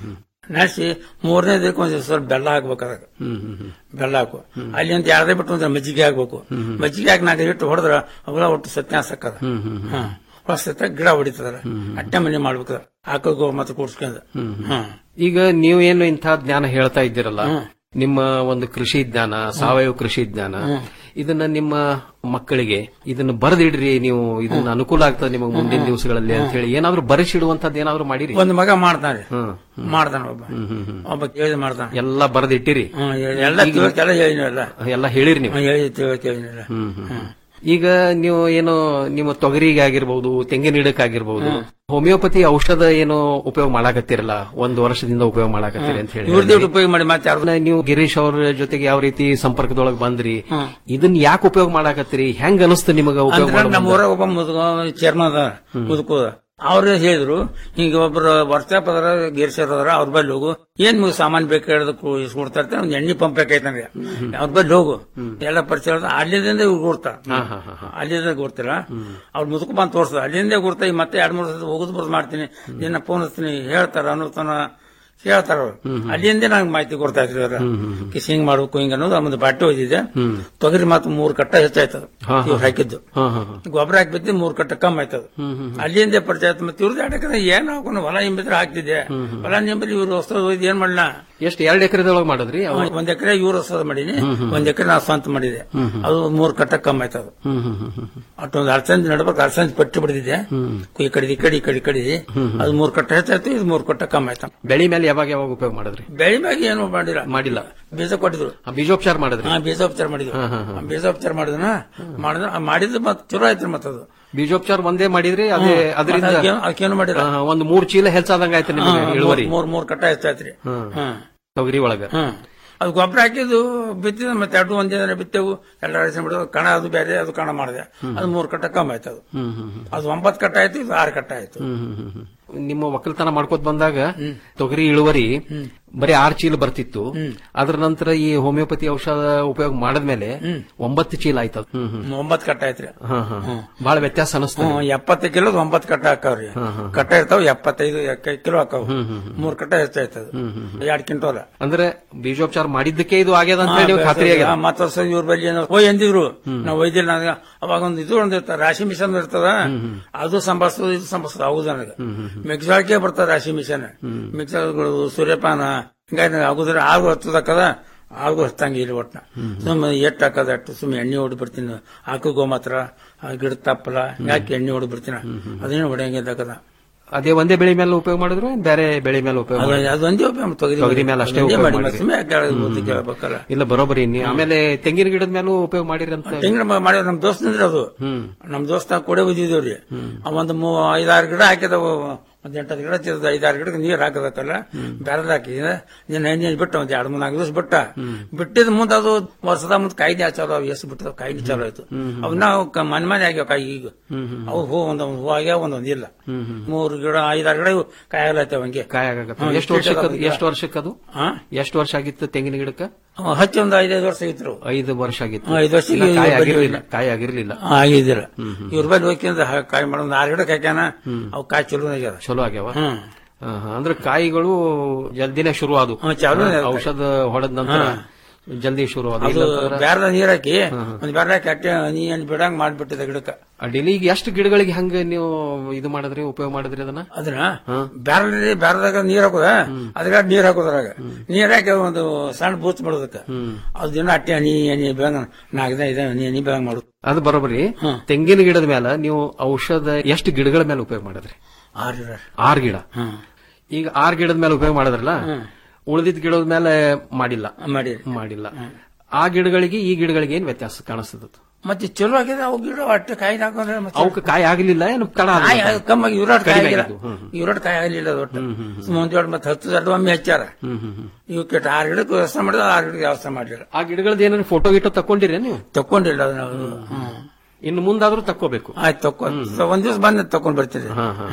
ನೆನೆಸಿ ಮೂರನೇ ದಿನಕ್ಕೆ ಒಂದ್ ಸ್ವಲ್ಪ ಬೆಲ್ಲ ಹಾಕ್ಬೇಕು ಅದಕ್ಕೆ ಬೆಲ್ಲ ಹಾಕು ಅಲ್ಲಿ ಅಂತ ಯಾರದೇ ಬಿಟ್ಟು ಅಂದ್ರೆ ಮಜ್ಜಿಗೆ ಹಾಕ್ಬೇಕು ಮಜ್ಜಿಗೆ ಹಾಕಿ ನಾಲ್ಕು ಇಟ್ಟು ಹೊಡೆದ್ರ ಅವೆಲ್ಲ ಒಟ್ಟು ಸತ್ಯಾಸ ಹಾಕದ ಹಾ ಹೊಸ ಗಿಡ ಹೊಡಿತದಲ್ಲ ಅಟ್ಟೆ ಮನೆ ಮಾಡ್ಬೇಕು ಆಕಳ ಗೋಮಾತ್ರ ಕೂಡ್ಸ್ಕೊಂಡ್ ಹ್ಮ್ ಈಗ ನೀವು ಏನು ಇಂಥ ಜ್ಞಾನ ಹೇಳ್ತಾ ಇದ್ದೀರಲ್ಲ ನಿಮ್ಮ ಒಂದು ಕೃಷಿ ಜ್ಞಾನ ಸಾವಯವ ಕೃಷಿ ಜ್ಞಾನ ಇದನ್ನ ನಿಮ್ಮ ಮಕ್ಕಳಿಗೆ ಇದನ್ನ ಬರೆದಿಡ್ರಿ ನೀವು ಇದನ್ನ ಅನುಕೂಲ ಆಗ್ತದೆ ನಿಮಗೆ ಮುಂದಿನ ದಿವಸಗಳಲ್ಲಿ ಅಂತ ಹೇಳಿ ಏನಾದ್ರೂ ಬರೆಸಿಡುವಂತದ್ದು ಏನಾದ್ರೂ ಮಾಡಿರಿ ಒಂದು ಮಗ ಮಾಡ್ತಾನೆ ಹ್ಮ್. ಮಾಡ್ತಾನೆ ಒಬ್ಬ ಒಬ್ಬ ಕೇಳಿದ ಮಾಡ್ತಾನೆ ಎಲ್ಲ ಬರೆದಿಟ್ಟಿರಿ ಹ್ಮ್, ಎಲ್ಲ ತಿಳ್ಕೆ ಎಲ್ಲ ಹೇಳಿನಿ ಎಲ್ಲ ಎಲ್ಲ ಹೇಳಿರಿ ನೀವು ಹ್ಮ್, ಹೇಳಿ ತಿಳ್ಕೆ ಹೇಳಿನಿಲ್ಲ ಹ್ಮ್, ಹ್ಮ್, ಹ್ಮ್. ಈಗ ನೀವು ಏನು ನಿಮ್ಮ ತೊಗರಿಗೆ ಆಗಿರ್ಬಹುದು ತೆಂಗಿನ ಗಿಡಕ್ಕಾಗಿರ್ಬಹುದು ಹೋಮಿಯೋಪತಿ ಔಷಧ ಏನು ಉಪಯೋಗ ಮಾಡಾಕತ್ತೀರಲ್ಲ ಒಂದು ವರ್ಷದಿಂದ ಉಪಯೋಗ ಮಾಡಾಕತ್ತೀರಿ ಅಂತ ಹೇಳಿ ಇವ್ರದ್ದು ಉಪಯೋಗ ಮಾಡಿ ಮತ್ತೆ ಯಾರು ಅದನ್ನ ನೀವು ಗಿರೀಶ್ ಅವ್ರ ಜೊತೆಗೆ ಯಾವ ರೀತಿ ಸಂಪರ್ಕದೊಳಗೆ ಬಂದ್ರಿ ಇದನ್ನ ಯಾಕೆ ಉಪಯೋಗ ಮಾಡಾಕತ್ತೀರಿ ಹೆಂಗ್ ಅನಿಸ್ತು ನಿಮಗ ಉಪಯೋಗ ಅಂದ್ರೆ ನಮ್ಮ ಮಾಡೋದು? ಊರಾಗ ಒಬ್ಬ ಮುದುಕ ಚೇರ್ಮನ್ ಅದ ಮುದುಕುದ ಅವ್ರು ಹೇಳಿದ್ರು ಹಿಂಗ ಒಬ್ರು ವರ್ತಾಪ್ ಅದರ ಗೇರ್ಸರ್ ಅದರ ಅವ್ರ ಬಲ್ಲಿ ಹೋಗು ಏನ್ ನಿಮ್ಗೆ ಸಾಮಾನ್ ಬೇಕು ಹೇಳಿದ ಕೊಡ್ತಾ ಇರ್ತಾರೆ ಒಂದ್ ಎಣ್ಣೆ ಪಂಪ್ ಬೇಕೈತಂದ್ರೆ ಅವ್ರ ಬಲ್ಲಿ ಹೋಗು ಎಲ್ಲ ಪರಿಚಯ ಇರ್ತದೆ. ಅಲ್ಲಿಂದ ಇವ್ರು ಗುರ್ತಾ ಅಲ್ಲಿಂದ ಗುರ್ತಿಲ್ಲ ಅವ್ರ ಮುದುಕ ಬಂದು ತೋರ್ಸದ ಅಲ್ಲಿಂದ ಗುರ್ತಾ ಈಗ ಮತ್ತೆ ಎರಡ್ ಮೂರು ಸಲ ಹೋಗುದು ಬರೋದು ಮಾಡ್ತೀನಿ ನಿನ್ನ ಫೋನ್ ಹಚ್ತೀನಿ ಹೇಳ್ತಾರ ಅನ್ನೋತನ ಹೇಳ್ತಾರ ಅವ್ರು ಅಲ್ಲಿಂದ ನಂಗೆ ಮಾಹಿತಿ ಕೊಡ್ತಾ ಇದ್ರು ಅವ್ರು ಕಿಸ್ ಹಿಂಗ್ ಮಾಡ್ಬೇಕು ಹಿಂಗ ಅನ್ನೋದು ಒಂದು ಬಾಟಿ ಓದಿದೆ ತೊಗರಿ ಮಾತ್ರ ಮೂರು ಕಟ್ಟ ಹೆಚ್ಚಾಯ್ತದ ಹಾ, ಹಾ. ಇವ್ರು ಹಾಕಿದ್ದು ಹಾ, ಹಾ, ಹಾ. ಗೊಬ್ಬರ ಹಾಕಿ ಬಿದ್ದು ಮೂರು ಕಟ್ಟ ಕಮ್ಮಿ ಆಯ್ತದ ಅಲ್ಲಿಂದ ಪರಿಚಯ ಆಯ್ತು ಮತ್ತೆ ಇವ್ರದ್ದು ಯಾಕಂದ್ರೆ ಏನ್ ಹಾಕೊಂಡು ಹೊಲ ಹಿಂಬಿದ್ರೆ ಹಾಕ್ತಿದ್ದೆ ಹೊಲ ನಿಂಬಲ್ಲಿ ಇವ್ರು ಹೊಸ ಏನ್ ಮಾಡಲ್ಲ ಎಷ್ಟು ಎರಡು ಎಕರೆದೊಳಗೆ ಮಾಡಿದ್ರಿ ಅವ- ಒಂದ್ ಎಕರೆ ಇವ್ರು ಹೊಸದ ಮಾಡೀನಿ ಒಂದ್ ಎಕರೆ ನಾ ಸ್ವಂತ ಮಾಡಿದೆ ಅದು ಮೂರು ಕಟ್ಟ ಕಮ್ಮಿ ಆಯ್ತದ ಹ್ಮ್, ಹ್ಮ್, ಹ್ಮ್, ಹ್ಮ್. ಅಷ್ಟೊಂದು ಅರ್ಸಂಜ್ ನಡ್ಬೇಕು ಅರ್ಸಂಜ್ ಪಟ್ಟಿ ಬಿಡಿದಿದೆ ಈ ಕಡೆ ಈ ಕಡೆ ಈ ಕಡೆ ಈ ಕಡೆ ಅದು ಮೂರು ಕಟ್ಟ ಹೆಚ್ಚಾಯ್ತು ಇದು ಮೂರು ಕಟ್ಟ ಕಮ್ಮಿ ಆಯ್ತು ಬೆಳಿ ಮೇಲೆ ಯಾವಾಗ ಯಾವಾಗ ಉಪಯೋಗ ಮಾಡಿದ್ರಿ ಬೆಳಿ ಮ್ಯಾಗ ಏನು ಮಾಡಿಲ್ಲ ಮಾಡಿಲ್ಲ ಬೀಜ ಕೊಟ್ಟಿದ್ರು ಆ, ಬೀಜೋಪಚಾರ ಮಾಡಿದ್ರಿ ಹಾ ಬೀಜೋಪಚಾರ ಮಾಡಿದ್ರು ಹಾ, ಹಾ, ಹಾ. ಆ ಬೀಜೋಪಚಾರ ಮಾಡಿದ್ನ ಮಾಡಿದ್ರ ಮಾಡಿದ್ದು ಮತ್ತೆ ಚಲೋ ಆಯ್ತು ಮತ್ತದು ಬೀಜೋಪಚಾರ ಒಂದೇ ಮಾಡಿದ್ರಿ ಅದೇ ಹ್ಮ್. ಅದರಿಂದ ಮತ್ತೆ ಅದಕ್ಕೇನು- ಅದಕ್ಕೇನು ಮಾಡಿಲ್ಲ. ಆ, ಒಂದು ಮೂರ್ ಚೀಲ ಹೆಚ್ಚಾದಂಗ ಆಯ್ತು ನಿಮಗೆ ಹಾ, ಇಳುವರಿ ಮೂರ್ ಮೂರ್ ಕಟ್ಟ ಹೆಚ್ಚಾಯ್ತ್ರಿ ಹ್ಮ್. ಹ್ಮ್ ತೊಗರಿ ಒಳಗ ಹ್ಮ್ ಅದು ಗೊಬ್ಬರ ಹಾಕಿದ್ದು ಬಿತ್ತಿದ ಮತ್ತೆ ಎರಡು ಒಂದೇ ದಿನ ಬಿತ್ತೆವು ಎಲ್ಲ ರಚನೆ ಬಿಡೋದು ಕಣ ಅದು ಬೇರೆ ಅದು ಕಣ ಮಾಡಿದೆ ಅದು ಮೂರು ಕಟ್ಟ ಕಮ್ಮಿ ಆಯ್ತು ಅದು ಹ್ಮ್, ಹ್ಮ್, ಹ್ಮ್. ಅದು ಒಂಬತ್ತು ಕಟ್ಟ ಆಯ್ತು ಇದು ಆರು ಕಟ್ಟ ಆಯ್ತು ಹ್ಮ್, ಹ್ಮ್, ಹ್ಮ್, ಹ್ಮ್. ನಿಮ್ಮ ಒಕ್ಕಲ್ತನ ಮಾಡ್ಕೋತ ಬಂದಾಗ ತೊಗರಿ ಇಳುವರಿ ಬರೀ ಆರ್ ಚೀಲ ಬರ್ತಿತ್ತು ಅದ್ರ ನಂತರ ಈ ಹೋಮಿಯೋಪತಿ ಔಷಧ ಉಪಯೋಗ ಮಾಡಿದ್ಮೇಲೆ ಒಂಬತ್ತು ಚೀಲ ಆಯ್ತದ ಹ್ಮ್ ಹ್ಮ್ ಒಂಬತ್ತು ಕಟ್ಟ ಐತ್ರಿ ಹಾ ಹಾ ಬಹಳ ವ್ಯತ್ಯಾಸ ಅನಿಸ್ತದೆ ಹ್ಮ್ ಎಪ್ಪತ್ತು ಕಿಲೋದ್ ಒಂಬತ್ತು ಕಟ್ಟ ಹಾಕಾವ್ರಿ ಕಟ್ಟ ಇರ್ತಾವ ಎಪ್ಪತ್ತೈದು ಎಕ್ಕ- ಕಿಲೋ ಹಾಕಾವ್ ಮೂರ್ ಕಟ್ಟ ಹೆಚ್ಚಾಯ್ತದ ಎರಡ್ ಕ್ವಿಂಟೋಲ ಅಂದ್ರೆ ಬೀಜೋಪಚಾರ ಮಾಡಿದ್ದಕ್ಕೆ ಇದು ಆಗ್ಯದ ಅಂತ ಹೇಳಿ ನೀವು ಖಾತ್ರಿ ಆಗ್ಯದ ಮತ್ತ ವರ್ಷ ಇವ್ರ ಬಳಿ ಏನೋ ಹೋಯ್ ಎಂದಿದ್ರು ನಾವು ಒಯ್ದಿಲ್ಲ ನನಗ ಅವಾಗ ಒಂದು ಇದು ಒಂದು ಇರ್ತದ ರಾಶಿ ಮಿಷನ್ ಇರ್ತದ ಅದು ಸಂಭಾಳಿಸೋದು ಇದು ಸಂಭಾಳಿಸೋದು ಹೌದು ನನಗೆ ಮೆಕ್ಸಾಳ್ಕೆ ಬರ್ತದ ರಾಶಿ ಮಿಷನ್ ಮಿಕ್ಸರ್ಗಳು ಸೂರ್ಯಪಾನ ಹಿಂಗಾಗಿ ಆಗುದ್ರೆ ಆಗ ಹತ್ತದಕ್ಕದ ಆಗ ಹತ್ತಂಗ ಇಲ್ಲಿ ಒಟ್ಟ ಸುಮ್ಮನೆ ಎಟ್ಟು ಹಾಕದ ಅಟ್ಟು ಸುಮ್ಮನೆ ಎಣ್ಣೆ ಹೊಡಿ ಬರ್ತೀನಿ ಹಾಕು ಗೋಮಾತ್ರ ಆ ಗಿಡ ತಪ್ಪಲ ಯಾಕೆ ಎಣ್ಣೆ ಹೊಡಿ ಬರ್ತೀನಿ ಅದೇನು ಹೊಡೆಯಂಗಿದ್ದಕ್ಕದ ಅದೇ ಒಂದೇ ಬೆಳೆ ಮೇಲೆ ಉಪಯೋಗ ಮಾಡಿದ್ರು ಏನ್ ಬೇರೆ ಬೆಳೆ ಮೇಲೆ ಉಪಯೋಗ ಅದು- ಮಾಡಿದ್ರು? ಅದು ಒಂದೇ ಉಪಯೋಗ ತೊಗರಿ ತೊಗರಿ ಮೇಲೆ ಅಷ್ಟೇ ಒಂದೇ ಉಪಯೋಗ ಮಾಡಿ, ಮಾಡಿದ್ರಿ. ಸುಮ್ನೆ ಯಾಕೆ ಹೇಳೋದು ಬುದ್ಧಿ ಕೇಳ್ಬೇಕಲ್ಲ ಇಲ್ಲ ಬರೋಬರಿ ನೀ ಆಮೇಲೆ ತೆಂಗಿನ ಗಿಡದ ಮೇಲೂ ಉಪಯೋಗ ಮಾಡಿರಿ ಅಂತ ತೆಂಗಿನ ಮರ ಮಾಡಿ ನಮ್ ದೋಸ್ತ ಅಂದ್ರೆ ಅದು ನಮ್ ದೋಸ್ತ ಕೊಡೆ ಬಿದ್ದಿದ್ದೇವ್ರಿ ಒಂದು ಮೂ ಐದಾರು ಗಿಡ ಹಾಕಿದವು ಒಂದ್ ಎಂಟತ್ತು ಗಿಡ ತಿರ್ದ ಐದಾರು ಗಿಡಕ್ಕೆ ನೀರ್ ಹಾಕದಕ್ಕಲ್ಲ ಬ್ಯಾರದ ಹಾಕಿ ನೀನ್ ಎಣ್ಣೆ ಬಿಟ್ಟ ಒಂದ್ ಎರಡು ಮೂರ್ ನಾಲ್ಕು ದಿವಸ ಬಿಟ್ಟ ಬಿಟ್ಟಿದ ಮುಂದೆ ಅದು ವರ್ಷದ ಮುಂದೆ ಕಾಯಿಲೆ ಚಾಲು ಅವು ಎಷ್ಟು ಬಿಟ್ಟದ ಕಾಯಿಲೆ ಚಾಲು ಆಯ್ತು ಅವ್ ನಾವು ಕ- ಮನೆ ಮನೆ ಆಗ್ಯಾವ ಕಾಯಿ ಈಗ ಅವು ಹೂ ಒಂದೊಂದು ಹೂ ಆಗ್ಯಾವ ಒಂದೊಂದು ಇಲ್ಲ ಮೂರು ಗಿಡ ಐದಾರು ಗಿಡ ಇವು ಕಾಯಿ ಆಗ್ಲತ್ತವ ಹಂಗೆ ಕಾಯಿ ಆಗಾಕತ್ತ ಹ್ಮ್, ಎಷ್ಟು ವರ್ಷಕ್ಕೆ ಅದು- ಇಷ್ಟು ಎಷ್ಟು ವರ್ಷಕ್ಕದು ಹಾ? ಎಷ್ಟು ವರ್ಷ ಆಗಿತ್ತು ತೆಂಗಿನ ಗಿಡಕ್ಕೆ ಅವ್ ಹಚ್ಚಿ ಒಂದು ಐದೈದು ವರ್ಷ ಆಗಿತ್ತು ಐದು ವರ್ಷ ಆಗಿತ್ತು ಹಾ, ಐದು ವರ್ಷಕ್ಕೆ ಇನ್ನ ಕಾಯಿ ಇವ್ರು ಆಗಿರ್ಲಿಲ್ಲ ಬಂದಿಲ್ಲ. ಕಾಯಿ ಆಗಿರ್ಲಿಲ್ಲ ಆಗಿದ್ದಿಲ್ಲ ಇವ್ರ ಬಳಿ ಹೋಗ್ಕೊಂಡ್ ಕಾಯಿ ಮಾಡೋದು ಆರು ಗಿಡ ಕಾಯ್ಕಾನ ಅವು ಕಾಯಿ ಚಲೋ ಆಗ್ಯಾದ ಚಲೋ ಆಗ್ಯಾವ ಹ್ಮ್. ಹಾ, ಹಾ. ಅಂದ್ರೆ ಕಾಯಿಗಳು ಜಲ್ದಿನೇ ಶುರು ಆದವು ಹ್ಮ್, ಚಾಲು ಹಾ, ಆಯ್ತು. ಔಷಧ ಹೊಡೆದ ನಂತರ ಜಲ್ದಿ ಶುರು ಆದವು ಅದು ಇಲ್ಲಂತಂದ್ರೆ ಬ್ಯಾರದ ನೀರ್ ಹಾಕಿ ಒಂದ್ ಬ್ಯಾರದ ಹಾಕಿ ಅಟ್ಟೆ ನೀ ಏನ್ ಬಿಡಂಗ್ ಮಾಡ್ಬಿಟ್ಟಿದೆ ಗಿಡಕ್ಕ ಅಡ್ಡಿಲಿ ಈಗ ಎಷ್ಟು ಗಿಡಗಳಿಗೆ ಹಂಗ ನೀವು ಇದು ಮಾಡಿದ್ರಿ ಉಪಯೋಗ ಮಾಡಿದ್ರಿ ಅದನ್ನ ಅದನ್ನ ಬ್ಯಾರದಲ್ಲಿ ಬ್ಯಾರದಾಗ ನೀರ್ ಹಾಕೋದ ಅದ್ರಾಗ ನೀರ್ ಹಾಕೋದ್ರಾಗ ನೀರ್ ಹಾಕಿ ಒಂದು ಸಣ್ಣ ಬೂತ್ ಮಾಡೋದಕ್ಕ ಅದು ದಿನ ಅಟ್ಟೆ ಹನಿ ಹನಿ ಬೆಳಂಗ ನಾಲ್ಕು ದಿನ ಇದೆ ಹನಿ ಹನಿ ಬೆಳಂಗ್ ಮಾಡುದು ಅದು ಬರೋಬರಿ ತೆಂಗಿನ ಗಿಡದ ಮೇಲೆ ನೀವು ಔಷಧ ಎಷ್ಟು ಗಿಡಗಳ ಮೇಲೆ ಉಪಯೋಗ ಮಾಡಿದ್ರಿ ಆರು ಗಿಡ. ಆರ್ ಗಿಡ ಈಗ ಆರ್ ಗಿಡದ ಮೇಲೆ ಉಪಯೋಗ ಮಾಡಿದ್ರಲ್ಲ ಉಳಿದಿದ್ದ ಗಿಡದ ಮೇಲೆ ಮಾಡಿಲ್ಲ ಮಾಡಿ ಮಾಡಿಲ್ಲ ಆ ಗಿಡಗಳಿಗೆ ಈ ಗಿಡಗಳಿಗೆ ಏನ್ ವ್ಯತ್ಯಾಸ ಕಾಣಿಸ್ತದ ಮತ್ತೆ ಚಲೋ ಆಗಿದೆ ಅವು ಗಿಡ ಅಟ್ಟೆ ಕಾಯಿ ಹಾಕೊಂಡ್ರೆ ಮತ್ತೆ ಅವಕ್ಕೆ ಕಾಯಿ ಆಗಲಿಲ್ಲ ಏನು ತಡ ಆದ್ವಾ? ಕಾಯಿ ಆಗ- ಕಮ್ಮಾಗಿ ಇವ್ರಾಟ್ ಕಾಯಿ ಕಡಿಮೆ ಆಗಿಲ್ಲ ಆಗಿದ್ದು, ಹ್ಮ್, ಇವ್ರಾಟ್ ಕಾಯಿ ಆಗಲಿಲ್ಲ ಅದು ಒಟ್ಟು ಮುಂದೆ ಎರಡು ಮತ್ತೆ ಹತ್ತು ದೊಡ್ಡ ಒಮ್ಮೆ ಹಚ್ಚಾರ ಇವ್ ಕೆಟ್ಟ ಆರು ಗಿಡಕ್ಕೆ ವ್ಯವಸ್ಥೆ ಮಾಡಿದ ಆರು ಗಿಡಕ್ಕೆ ವ್ಯವಸ್ಥೆ ಮಾಡಿಲ್ಲ ಆ ಗಿಡಗಳದ್ದು ಏನಾದ್ರು ಫೋಟೋ ಗಿಟೋ ತಕೊಂಡಿರಿ ನೀವು ತಕೊಂಡಿಲ್ಲ ಅದು ನಾವು ಹ್ಮ್. ಇನ್ನು ಮುಂದಾದ್ರೂ ತಕ್ಕೋಬೇಕು ಆಯ್ತು ತಕೊ ಒಂದ್ ದಿವಸ ಬಂದ್ ತಕೊಂಡ್ ಬರ್ತೀನಿ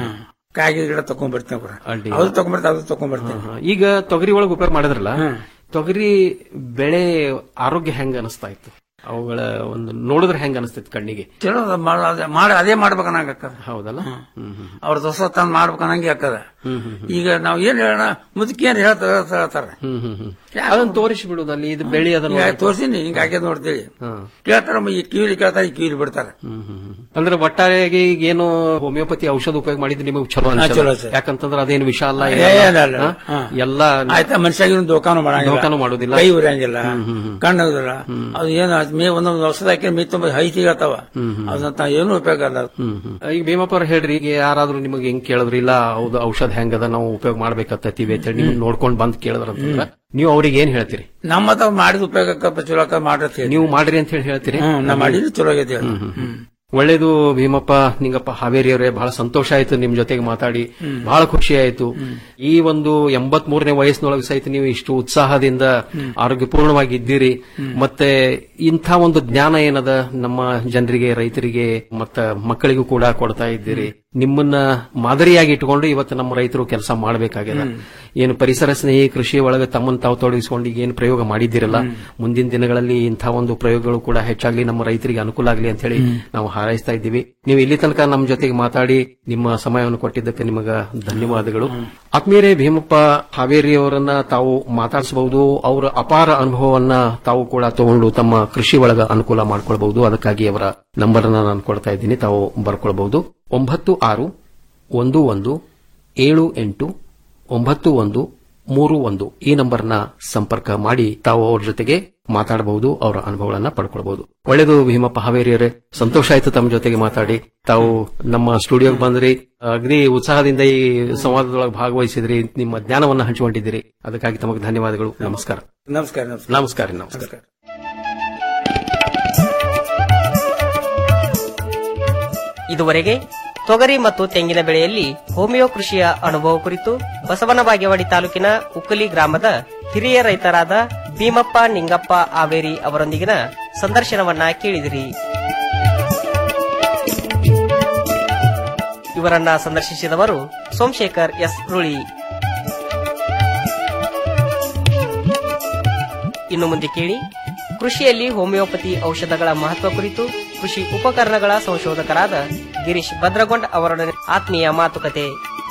ಕಾಯಿ ಗಿಡ ತಕೊಂಡ್ ಬರ್ತೀನಿ ಕೂಡ ಅಡ್ಡಿ. ಅದು ತಕೊಂಡ್ ಬರ್ತೀನಿ ಅದು ತಕೊಂಡ್ ಬರ್ತೀನಿ ಈಗ ತೊಗರಿ ಒಳಗೆ ಉಪಯೋಗ ಮಾಡಿದ್ರಲ್ಲ ತೊಗರಿ ಬೆಳೆ ಆರೋಗ್ಯ ಹೆಂಗ ಅನಿಸ್ತಾ ಇತ್ತು ಅವುಗಳ ಒಂದು ನೋಡಿದ್ರೆ ಹೆಂಗ ಅನಿಸ್ತೈತಿ ಕಣ್ಣಿಗೆ ಚಲೋ ಅದ ಮಾಡ ಅದೇ- ಮಾಡ ಅದೇ ಮಾಡ್ಬೇಕನ್ನಂಗ ಅಕ್ಕದ ಹೌದಲ್ಲ ಹ್ಮ್ ಹ್ಮ್ ಅವ್ರ ದೋಸ ತಂದ್ ಮಾಡ್ಬೇಕನ್ನಂಗೆ ಅಕ್ಕದ ಈಗ ನಾವ್ ಏನ್ ಹೇಳೋಣ ಮುದುಕಿ ಏನ್ ಹೇಳ್ತಾರ ಹೇಳ್ತಾರೆ ಹ್ಮ್ ಹ್ಮ್ ಹ್ಮ್ ಅದನ್ನ ತೋರಿಸಿ ಬಿಡುದು ಅಲ್ಲಿ ಇದು ಬೆಳಿ ಅದನ್ನ ಈಗ ತೋರ್ಸಿನಿ ಹಿಂಗ ಹಾಕ್ಯದ್ ನೋಡ್ತೀವಿ ಕೇಳ್ತಾರ ಈ ಕಿವಿಲಿ ಕೇಳ್ತಾರ ಈ ಕಿವಿಲಿ ಬಿಡ್ತಾರ ಅಂದ್ರೆ ಒಟ್ಟಾರೆಯಾಗಿ ಈಗ ಏನು ಹೋಮಿಯೋಪತಿ ಔಷಧ ಉಪಯೋಗ ಮಾಡಿದ್ರೆ ನಿಮಗೆ ಚಲೋ ಹಾ, ಅನ್ಸಲ್ಲ. ಚಲೋ ಅನ್ಸಲ್ಲ. ಯಾಕಂತಂದ್ರೆ ಅದೇನು ವಿಷ ಅಲ್ಲ ಏ, ಏನಲ್ಲ. ಇಲ್ಲ, ಇಲ್ಲ. ಹಾ? ಹಾ. ಎಲ್ಲ ಆಯ್ತಾ ಮನುಷ್ಯಾಗ ದೋಕಾನು ಮಾಡಂಗಿಲ್ಲ ದೋಖಾನು ಮಾಡೋದಿಲ್ಲ. ಕೈ ಉರಿಯಂಗಿಲ್ಲ ಕಣ್ಣು ಉರಿಯಲ್ಲ ಅದು ಏನು ಅದ್ ಮೇ ಒಂದೊಂದು ಔಷಧ ಹಾಕಿ ಮೇ ತುಂಬ ಹೈ ಸಿಗತ್ತವ ಅದಂತ ಏನು ಉಪಯೋಗ ಅಲ್ಲ ಅದು. ಈಗ ಭೀಮಪ್ಪ ಅವ್ರು ಹೇಳ್ರಿ ಈಗ ಯಾರಾದ್ರೂ ನಿಮಗೆ ಹೆಂಗ್ ಕೇಳಿದ್ರಿ ಇಲ್ಲ ಹೌದು ಔಷಧ ಹೆಂಗದ ನಾವು ಉಪಯೋಗ ಮಾಡ್ಬೇಕತ್ತೀವಿ ಅಂತ ಹೇಳಿ ನಿಮ್ಗೆ ನೋಡ್ಕೊಂಡ್ ಬಂದ್ ಕೇಳಿದ್ರ ಅಂತಂದ್ರ ನೀವು ಅವ್ರಿಗೆ ಏನ್ ಹೇಳ್ತೀರಿ ನಮ್ಮ ಹತ್ರ ಮಾಡಿದ ಉಪಯೋಗಕ್ಕ ಚಲೋ ಆಕ್ಕ ಮಾಡ್ರತ್ ನೀವು ಮಾಡ್ರಿ ಅಂತ ಹೇಳಿ ಹೇಳ್ತೀರಿ ಹ್ಮ್ ನಾ ಮಾಡಿದ್ರೆ ಚಲೋ ಆಗೈತಿ ಹೇಳು. ಹ್ಮ್. ಒಳ್ಳೇದು ಭೀಮಪ್ಪ ನಿಂಗಪ್ಪ ಹಾವೇರಿ ಅವರೇ ಬಹಳ ಸಂತೋಷ ಆಯ್ತು ನಿಮ್ ಜೊತೆಗೆ ಮಾತಾಡಿ ಬಹಳ ಖುಷಿ ಆಯ್ತು ಈ ಒಂದು ಎಂಬತ್ ಮೂರನೇ ವಯಸ್ಸಿನೊಳಗೆ ಸಹಿತ ನೀವು ಇಷ್ಟು ಉತ್ಸಾಹದಿಂದ ಆರೋಗ್ಯಪೂರ್ಣವಾಗಿ ಇದ್ದೀರಿ ಮತ್ತೆ ಇಂಥ ಒಂದು ಜ್ಞಾನ ಏನದ ನಮ್ಮ ಜನರಿಗೆ ರೈತರಿಗೆ ಮತ್ತ ಮಕ್ಕಳಿಗೂ ಕೂಡ ಕೊಡ್ತಾ ಇದ್ದೀರಿ ನಿಮ್ಮನ್ನ ಮಾದರಿಯಾಗಿ ಇಟ್ಕೊಂಡು ಇವತ್ತು ನಮ್ಮ ರೈತರು ಕೆಲಸ ಮಾಡಬೇಕಾಗ್ಯದ ಏನು ಪರಿಸರ ಸ್ನೇಹಿ ಕೃಷಿ ಒಳಗೆ ತಮ್ಮನ್ನು ತಾವು ತೊಡಗಿಸಿಕೊಂಡು ಈಗ ಏನು ಪ್ರಯೋಗ ಮಾಡಿದ್ದೀರಲ್ಲ ಮುಂದಿನ ದಿನಗಳಲ್ಲಿ ಇಂಥ ಒಂದು ಪ್ರಯೋಗಗಳು ಕೂಡ ಹೆಚ್ಚಾಗ್ಲಿ ನಮ್ಮ ರೈತರಿಗೆ ಅನುಕೂಲ ಆಗಲಿ ಅಂತ ಹೇಳಿ ನಾವು ಹಾರೈಸ್ತಾ ಇದ್ದೀವಿ ನೀವು ಇಲ್ಲಿ ತನಕ ನಮ್ಮ ಜೊತೆಗೆ ಮಾತಾಡಿ ನಿಮ್ಮ ಸಮಯವನ್ನು ಕೊಟ್ಟಿದ್ದಕ್ಕೆ ನಿಮಗ ಧನ್ಯವಾದಗಳು ಆತ್ಮೀಯರೇ ಭೀಮಪ್ಪ ಹಾವೇರಿ ಅವರನ್ನ ತಾವು ಮಾತಾಡಿಸಬಹುದು ಅವರ ಅಪಾರ ಅನುಭವವನ್ನ ತಾವು ಕೂಡ ತಗೊಂಡು ತಮ್ಮ ಕೃಷಿ ಒಳಗ ಅನುಕೂಲ ಮಾಡ್ಕೊಳ್ಬಹುದು ಅದಕ್ಕಾಗಿ ಅವರ ನಂಬರ್ ಅನ್ನ ನಾನು ಕೊಡ್ತಾ ಇದ್ದೀನಿ ತಾವು ಬರ್ಕೊಳ್ಬಹುದು ಒಂಬತ್ತು ಆರು ಒಂದು ಒಂದು ಏಳು ಎಂಟು ಒಂಬತ್ತು ಒಂದು ಮೂರು ಒಂದು ಈ ನಂಬರ್ನ ಸಂಪರ್ಕ ಮಾಡಿ ತಾವು ಅವ್ರ ಜೊತೆಗೆ ಮಾತಾಡಬಹುದು ಅವರ ಅನುಭವಗಳನ್ನ ಪಡ್ಕೊಳ್ಬಹುದು ಒಳ್ಳೆಯದು ಭೀಮಪ್ಪ ಹಾವೇರಿಯವರೇ ಸಂತೋಷ ಆಯ್ತು ತಮ್ಮ ಜೊತೆಗೆ ಮಾತಾಡಿ ತಾವು ನಮ್ಮ ಸ್ಟುಡಿಯೋಗೆ ಬಂದ್ರಿ ಅಗದಿ ಉತ್ಸಾಹದಿಂದ ಈ ಸಂವಾದದೊಳಗೆ ಭಾಗವಹಿಸಿದ್ರಿ ನಿಮ್ಮ ಜ್ಞಾನವನ್ನ ಹಂಚಿಕೊಂಡಿದ್ದೀರಿ ಅದಕ್ಕಾಗಿ ತಮಗೆ ಧನ್ಯವಾದಗಳು ನಮಸ್ಕಾರ ನಮಸ್ಕಾರ ನಮಸ್ಕಾರ ನಮಸ್ಕಾರ ನಮಸ್ಕಾರ ಇದುವರೆಗೆ ತೊಗರಿ ಮತ್ತು ತೆಂಗಿನ ಬೆಳೆಯಲ್ಲಿ ಹೋಮಿಯೋ ಕೃಷಿಯ ಅನುಭವ ಕುರಿತು ಬಸವನ ಬಾಗೇವಾಡಿ ತಾಲೂಕಿನ ಉಕ್ಕಲಿ ಗ್ರಾಮದ ಹಿರಿಯ ರೈತರಾದ ಭೀಮಪ್ಪ ನಿಂಗಪ್ಪ ಆವೇರಿ ಅವರೊಂದಿಗಿನ ಸಂದರ್ಶನವನ್ನ ಕೇಳಿದಿರಿ ಇವರನ್ನ ಸಂದರ್ಶಿಸಿದವರು ಸೋಮಶೇಖರ್ ಎಸ್ ರುಳಿ ಇನ್ನು ಮುಂದೆ ಕೇಳಿ ಕೃಷಿಯಲ್ಲಿ ಹೋಮಿಯೋಪತಿ ಔಷಧಗಳ ಮಹತ್ವ ಕುರಿತು ಕೃಷಿ ಉಪಕರಣಗಳ ಸಂಶೋಧಕರಾದ ಗಿರೀಶ್ ಭದ್ರಗೊಂಡ್ ಅವರೊಡನೆ ಆತ್ಮೀಯ ಮಾತುಕತೆ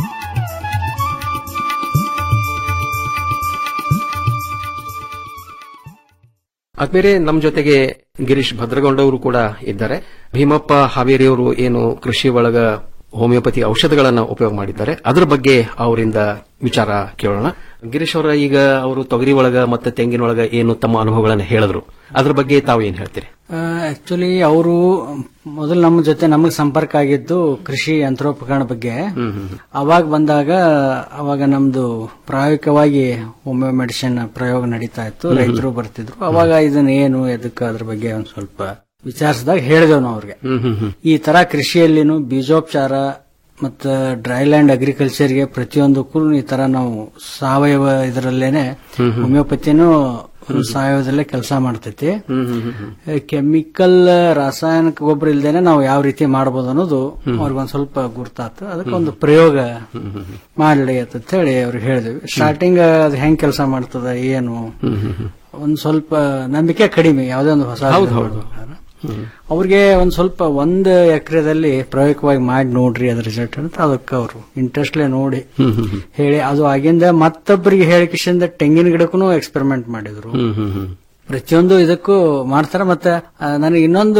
ಆದ್ಮೇಲೆ ನಮ್ಮ ಜೊತೆಗೆ ಗಿರೀಶ್ ಭದ್ರಗೌಡ ಅವರು ಕೂಡ ಇದ್ದಾರೆ ಭೀಮಪ್ಪ ಹಾವೇರಿಯವರು ಏನು ಕೃಷಿ ಒಳಗ ಹೋಮಿಯೋಪತಿ ಔಷಧಗಳನ್ನ ಉಪಯೋಗ ಮಾಡಿದ್ದಾರೆ ಅದರ ಬಗ್ಗೆ ಅವರಿಂದ ವಿಚಾರ ಕೇಳೋಣ ಗಿರೀಶ್ ಅವರ ಈಗ ಅವರು ತೊಗರಿ ಒಳಗ ಮತ್ತೆ ತೆಂಗಿನೊಳಗ ಏನು ತಮ್ಮ ಅನುಭವಗಳನ್ನ ಹೇಳಿದ್ರು ಅದ್ರ ಬಗ್ಗೆ ತಾವು ಏನ್ ಹೇಳ್ತೀರಿ ಆಕ್ಚುಲಿ ಅವರು ಮೊದಲು ನಮ್ಮ ಜೊತೆ ನಮಗೆ ಸಂಪರ್ಕ ಆಗಿದ್ದು ಕೃಷಿ ಯಂತ್ರೋಪಕರಣ ಬಗ್ಗೆ ಅವಾಗ ಬಂದಾಗ ಅವಾಗ ನಮ್ದು ಪ್ರಾಯೋಗಿಕವಾಗಿ ಹೋಮಿಯೋ ಮೆಡಿಸಿನ್ ಪ್ರಯೋಗ ನಡೀತಾ ಇತ್ತು ಹ್ಮ್. ರೈತರು ಬರ್ತಿದ್ರು ಅವಾಗ ಇದನ್ನ ಏನು ಎದಕ್ಕೆ ಅದ್ರ ಬಗ್ಗೆ ಒಂದ್ ಸ್ವಲ್ಪ ವಿಚಾರಿಸಿದಾಗ ಹೇಳಿದೆವು ನಾವು ಅವ್ರಿಗೆ ಹ್ಮ್ ಹ್ಮ್ ಹ್ಮ್ ಈ ತರ ಕೃಷಿಯಲ್ಲಿನೂ ಬೀಜೋಪಚಾರ ಮತ್ತು ಡ್ರೈಲ್ಯಾಂಡ್ ಅಗ್ರಿಕಲ್ಚರ್ಗೆ ಪ್ರತಿಯೊಂದಕ್ಕೂ ಈ ತರ ನಾವು ಸಾವಯವ ಇದರಲ್ಲೇನೆ ಹ್ಮ್ ಹ್ಮ್. ಹೋಮಿಯೋಪತಿನೂ ಸಾವಯವದಲ್ಲೇ ಕೆಲಸ ಮಾಡ್ತೈತಿ ಹ್ಮ್ ಹ್ಮ್ ಹ್ಮ್ ಹ್ಮ್ ಕೆಮಿಕಲ್ ರಾಸಾಯನಿಕ ಗೊಬ್ಬರ ಇಲ್ದೇನೆ ನಾವು ಯಾವ ರೀತಿ ಮಾಡಬಹುದು ಅನ್ನೋದು ಹ್ಮ್. ಅವ್ರಿಗೊಂದ್ ಸ್ವಲ್ಪ ಗುರ್ತಾತು ಅದಕ್ಕೆ ಒಂದು ಪ್ರಯೋಗ ಹ್ಮ್ ಹ್ಮ್ ಹ್ಮ್ ಮಾಡಲಿ ಅಂತ ಹೇಳಿ ಅವ್ರಿಗೆ ಹೇಳಿದ್ವಿ ಸ್ಟಾರ್ಟಿಂಗ್ ಅದು ಹೆಂಗ್ ಕೆಲಸ ಮಾಡ್ತದ ಏನು ಹ್ಮ್ ಹ್ಮ್ ಹ್ಮ್ ಒಂದ್ ಸ್ವಲ್ಪ ನಂಬಿಕೆ ಕಡಿಮೆ ಯಾವುದೇ ಒಂದು ಹೊಸ ಹೌದು, ಇದು ಹೌದು. ಮಾಡ್ಬೇಕಾದ್ರೆ. ಹ್ಮ್. ಅವ್ರಿಗೆ ಒಂದ್ ಸ್ವಲ್ಪ ಒಂದ್ ಎಕರೆದಲ್ಲಿ ಪ್ರಾಯೋಗಿಕವಾಗಿ ಮಾಡಿ ನೋಡ್ರಿ ಅದ್ರ ರಿಸಲ್ಟ್ ಅಂತ ಅದಕ್ಕೆ ಅವರು ಇಂಟ್ರೆಸ್ಟ್ಲೆ ನೋಡಿ ಹ್ಮ್ ಹ್ಮ್ ಹ್ಮ್ ಹೇಳಿ ಅದು ಆಗಿಂದ ಮತ್ತೊಬ್ಬರಿಗೆ ಹೇಳಿಕಿಸಿಂದ ತೆಂಗಿನ ಗಿಡಕ್ಕೂ ಎಕ್ಸ್ಪೆರಿಮೆಂಟ್ ಮಾಡಿದ್ರು ಹ್ಮ್ ಹ್ಮ್ ಹ್ಮ್ ಪ್ರತಿಯೊಂದು ಇದಕ್ಕೂ ಮಾಡ್ತಾರೆ ಮತ್ತೆ ಆ, ನನಗೆ ಇನ್ನೊಂದು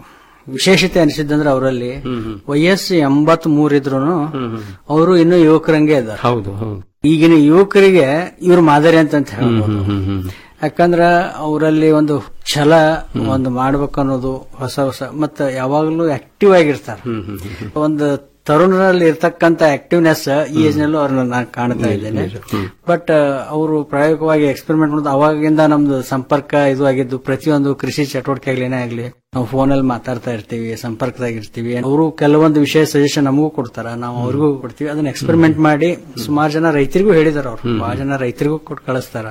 ವಿಶೇಷತೆ ಅನಿಸಿದ್ದಂದ್ರೆ ಅವರಲ್ಲಿ ವಯಸ್ಸು ಎಂಬತ್ ಮೂರಿದ್ರು ಅವರು ಇನ್ನೂ ಯುವಕರಂಗೆ ಇದ್ದಾರೆ ಹೌದು ಹೌದು ಈಗಿನ ಯುವಕರಿಗೆ ಇವ್ರ ಮಾದರಿ ಅಂತ ಅಂತ ಹೇಳ್ಬೋದು ಹ್ಮ್ ಹ್ಮ್ ಹ್ಮ್ ಯಾಕಂದ್ರ ಅವರಲ್ಲಿ ಒಂದು ಛಲ ಒಂದು ಮಾಡ್ಬೇಕು ಅನ್ನೋದು ಹೊಸ ಹೊಸ ಮತ್ತೆ ಯಾವಾಗಲೂ ಆಕ್ಟಿವ್ ಆಗಿರ್ತಾರೆ ಹ್ಮ್ ಹ್ಮ್ ಹ್ಮ್ ಒಂದು ತರುಣರಲ್ಲಿ ಇರ್ತಕ್ಕಂತ ಆಕ್ಟಿವ್ನೆಸ್ ಈ ಏಜ್ ನಲ್ಲೂ ಅವ್ರನ್ನ ನಾನು ಕಾಣ್ತಾ ಇದ್ದೇನೆ ಬಟ್ ಅವರು ಪ್ರಾಯೋಗಿಕವಾಗಿ ಎಕ್ಸ್ಪೆರಿಮೆಂಟ್ ಮಾಡೋದು ಅವಾಗಿಂದ ನಮ್ದು ಸಂಪರ್ಕ ಇದು ಆಗಿದ್ದು ಪ್ರತಿಯೊಂದು ಕೃಷಿ ಚಟುವಟಿಕೆಗಳೇನೇ ಆಗ್ಲಿ ನಾವು ಫೋನಲ್ಲಿ ಮಾತಾಡ್ತಾ ಇರ್ತೀವಿ ಸಂಪರ್ಕದಾಗಿರ್ತೀವಿ ಅವರು ಕೆಲವೊಂದು ವಿಷಯ ಸಜೆಷನ್ ನಮಗೂ ಕೊಡ್ತಾರ ನಾವು ಅವ್ರಿಗೂ ಕೊಡ್ತೀವಿ ಅದನ್ನ ಎಕ್ಸ್ಪೆರಿಮೆಂಟ್ ಮಾಡಿ ಸುಮಾರು ಜನ ರೈತರಿಗೂ ಹೇಳಿದಾರ ಅವ್ರು ಬಹಳ ಜನ ರೈತರಿಗೂ ಕೊಟ್ಟು ಕಳಿಸ್ತಾರ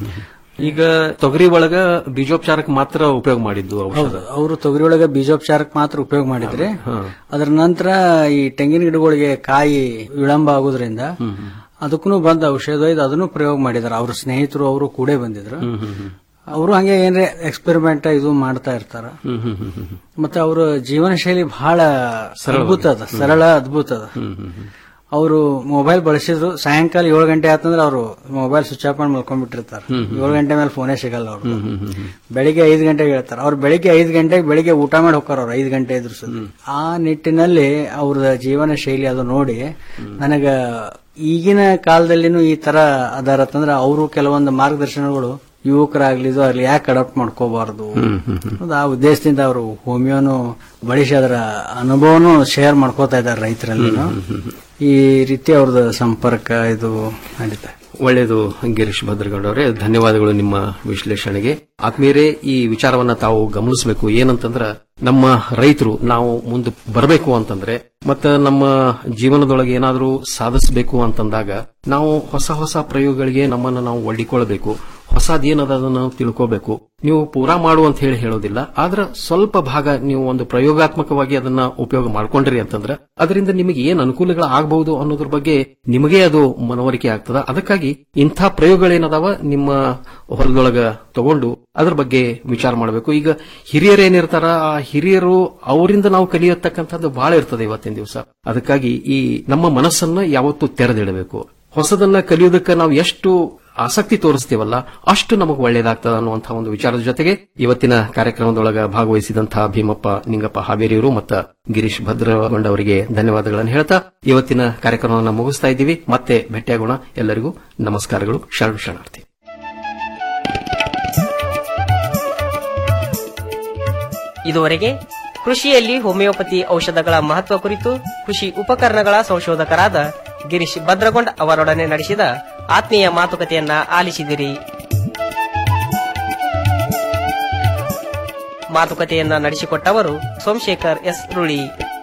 ಈಗ ತೊಗರಿ ಒಳಗ ಬೀಜೋಪಚಾರಕ್ಕೆ ಮಾತ್ರ ಉಪಯೋಗ ಮಾಡಿದ್ದು ಔಷಧ ಹೌದು ಅವರು ತೊಗರಿ ಒಳಗೆ ಬೀಜೋಪಚಾರಕ್ಕೆ ಮಾತ್ರ ಉಪಯೋಗ ಮಾಡಿದ್ರೆ ಅದರ ನಂತರ ಈ ತೆಂಗಿನ ಗಿಡಗಳಿಗೆ ಕಾಯಿ ವಿಳಂಬ ಆಗೋದ್ರಿಂದ ಅದಕ್ಕೂ ಬಂದ ಔಷಧ ಇದು ಅದನ್ನು ಪ್ರಯೋಗ ಮಾಡಿದಾರೆ ಅವ್ರ ಸ್ನೇಹಿತರು ಅವರು ಕೂಡ ಬಂದಿದ್ರು ಹ್ಮ್ ಹ್ಮ್ ಹ್ಮ್ ಅವರು ಹಂಗೆ ಏನ್ರೆ ಎಕ್ಸ್ಪೆರಿಮೆಂಟ್ ಇದು ಮಾಡ್ತಾ ಇರ್ತಾರ ಹ್ಮ್ ಹ್ಮ್ ಹ್ಮ್ ಹ್ಮ್ ಮತ್ತೆ ಅವ್ರ ಜೀವನ ಶೈಲಿ ಬಹಳ ಸರಳವಾಗಿದೆ. ಅದ್ಭುತ ಅದ ಸರಳ ಅದ್ಭುತ ಅದ ಹ್ಮ್ ಹ್ಮ್ ಹ್ಮ್ ಅವರು ಮೊಬೈಲ್ ಬಳಸಿದ್ರು ಸಾಯಂಕಾಲ ಏಳು ಗಂಟೆ ಆತಂದ್ರೆ ಅವರು ಮೊಬೈಲ್ ಸ್ವಿಚ್ ಆಫ್ ಮಾಡಿ ಮಲ್ಕೊಂಡ್ಬಿಟ್ಟಿರ್ತಾರೆ ಹ್ಮ್ ಹ್ಮ್. ಏಳು ಗಂಟೆ ಮೇಲೆ ಫೋನೇ ಸಿಗಲ್ಲ ಅವ್ರು ಹ್ಮ್ ಹ್ಮ್ ಹ್ಮ್ ಹ್ಮ್ ಬೆಳಿಗ್ಗೆ ಐದು ಗಂಟೆಗೆ ಹೇಳ್ತಾರೆ ಅವ್ರು ಬೆಳಿಗ್ಗೆ ಐದು ಗಂಟೆಗೆ ಬೆಳಿಗ್ಗೆ ಊಟ ಮಾಡಿ ಹೋಗ್ತಾರ ಅವ್ರು ಐದು ಗಂಟೆ ಇದ್ರು ಸಹ ಆ ನಿಟ್ಟಿನಲ್ಲಿ ಅವ್ರ ಜೀವನ ಶೈಲಿ ಅದು ನೋಡಿ ನನಗ ಈಗಿನ ಕಾಲದಲ್ಲಿನೂ ಈ ತರ ಅದಾರತ್ತಂದ್ರೆ ಅವರು ಕೆಲವೊಂದು ಮಾರ್ಗದರ್ಶನಗಳು ಯುವಕರಾಗ್ಲಿ ಇದು ಆಗ್ಲಿ ಯಾಕೆ ಅಡಾಪ್ಟ್ ಮಾಡ್ಕೋಬಾರ್ದು ಹ್ಮ್ ಹ್ಮ್ ಹ್ಮ್ ಅದು ಆ ಉದ್ದೇಶದಿಂದ ಅವರು ಹೋಮಿಯೋನು ಬಳಸಿ ಅದರ ಅನುಭವನು ಶೇರ್ ಮಾಡ್ಕೋತಾ ಇದ್ದಾರೆ ರೈತರಲ್ಲಿ ಈ ರೀತಿ ಅವ್ರದ್ದು ಸಂಪರ್ಕ ಇದು ನಡೀತಾ ಇದೆ. ಒಳ್ಳೆಯದು ಗಿರೀಶ್ ಭದ್ರಗೌಡ ಅವರೇ ಧನ್ಯವಾದಗಳು ನಿಮ್ಮ ವಿಶ್ಲೇಷಣೆಗೆ ಆತ್ಮೀಯರೇ ಈ ವಿಚಾರವನ್ನ ತಾವು ಗಮನಿಸಬೇಕು ಏನಂತಂದ್ರ ನಮ್ಮ ರೈತರು ನಾವು ಮುಂದೆ ಬರಬೇಕು ಅಂತಂದ್ರೆ ಮತ್ತ ನಮ್ಮ ಜೀವನದೊಳಗೆ ಏನಾದರೂ ಸಾಧಿಸಬೇಕು ಅಂತಂದಾಗ ನಾವು ಹೊಸ ಹೊಸ ಪ್ರಯೋಗಗಳಿಗೆ ನಮ್ಮನ್ನು ನಾವು ಒಡ್ಡಿಕೊಳ್ಳಬೇಕು ಹೊಸದೇನದ ಅದನ್ನು ನಾವು ತಿಳ್ಕೋಬೇಕು ನೀವು ಪೂರಾ ಮಾಡು ಅಂತ ಹೇಳಿ ಹೇಳೋದಿಲ್ಲ ಆದ್ರೆ ಸ್ವಲ್ಪ ಭಾಗ ನೀವು ಒಂದು ಪ್ರಯೋಗಾತ್ಮಕವಾಗಿ ಅದನ್ನ ಉಪಯೋಗ ಮಾಡ್ಕೊಂಡ್ರಿ ಅಂತಂದ್ರೆ ಅದರಿಂದ ನಿಮಗೆ ಏನ್ ಅನುಕೂಲಗಳು ಆಗಬಹುದು ಅನ್ನೋದ್ರ ಬಗ್ಗೆ ನಿಮಗೆ ಅದು ಮನವರಿಕೆ ಆಗ್ತದ ಅದಕ್ಕಾಗಿ ಇಂಥ ಪ್ರಯೋಗಗಳೇನದಾವ ನಿಮ್ಮ ಹೊಲದೊಳಗ ತಗೊಂಡು ಅದ್ರ ಬಗ್ಗೆ ವಿಚಾರ ಮಾಡಬೇಕು ಈಗ ಹಿರಿಯರೇನಿರ್ತಾರ ಆ ಹಿರಿಯರು ಅವರಿಂದ ನಾವು ಕಲಿಯತಕ್ಕಂಥದ್ದು ಬಹಳ ಇರ್ತದೆ ಇವತ್ತಿನ ದಿವಸ ಅದಕ್ಕಾಗಿ ಈ ನಮ್ಮ ಮನಸ್ಸನ್ನ ಯಾವತ್ತೂ ತೆರೆದಿಡಬೇಕು ಹೊಸದನ್ನ ಕಲಿಯೋದಕ್ಕೆ ನಾವು ಎಷ್ಟು ಆಸಕ್ತಿ ತೋರಿಸ್ತೀವಲ್ಲ ಅಷ್ಟು ನಮಗೆ ಒಳ್ಳೇದಾಗ್ತದ ಅನ್ನುವಂತಹ ಒಂದು ವಿಚಾರದ ಜೊತೆಗೆ ಇವತ್ತಿನ ಕಾರ್ಯಕ್ರಮದೊಳಗ ಭಾಗವಹಿಸಿದಂತಹ ಭೀಮಪ್ಪ ನಿಂಗಪ್ಪ ಹಾವೇರಿಯವರು ಮತ್ತು ಗಿರೀಶ್ ಭದ್ರಗೊಂಡ ಅವರಿಗೆ ಧನ್ಯವಾದಗಳನ್ನು ಹೇಳ್ತಾ ಇವತ್ತಿನ ಕಾರ್ಯಕ್ರಮವನ್ನು ಮುಗಿಸ್ತಾ ಇದ್ದೀವಿ ಮತ್ತೆ ಭೇಟಿಯಾಗೋಣ ಎಲ್ಲರಿಗೂ ನಮಸ್ಕಾರಗಳು ಶರಣು ಶರಣಾರ್ಥಿ ಇದುವರೆಗೆ ಕೃಷಿಯಲ್ಲಿ ಹೋಮಿಯೋಪತಿ ಔಷಧಗಳ ಮಹತ್ವ ಕುರಿತು ಕೃಷಿ ಉಪಕರಣಗಳ ಸಂಶೋಧಕರಾದ ಗಿರೀಶ್ ಭದ್ರಗೊಂಡ್ ಅವರೊಡನೆ ನಡೆಸಿದ ಆತ್ಮೀಯ ಮಾತುಕತೆಯನ್ನ ಆಲಿಸಿದಿರಿ ಮಾತುಕತೆಯನ್ನ ನಡೆಸಿಕೊಟ್ಟವರು ಸೋಮಶೇಖರ್ ಎಸ್ ರುಳಿ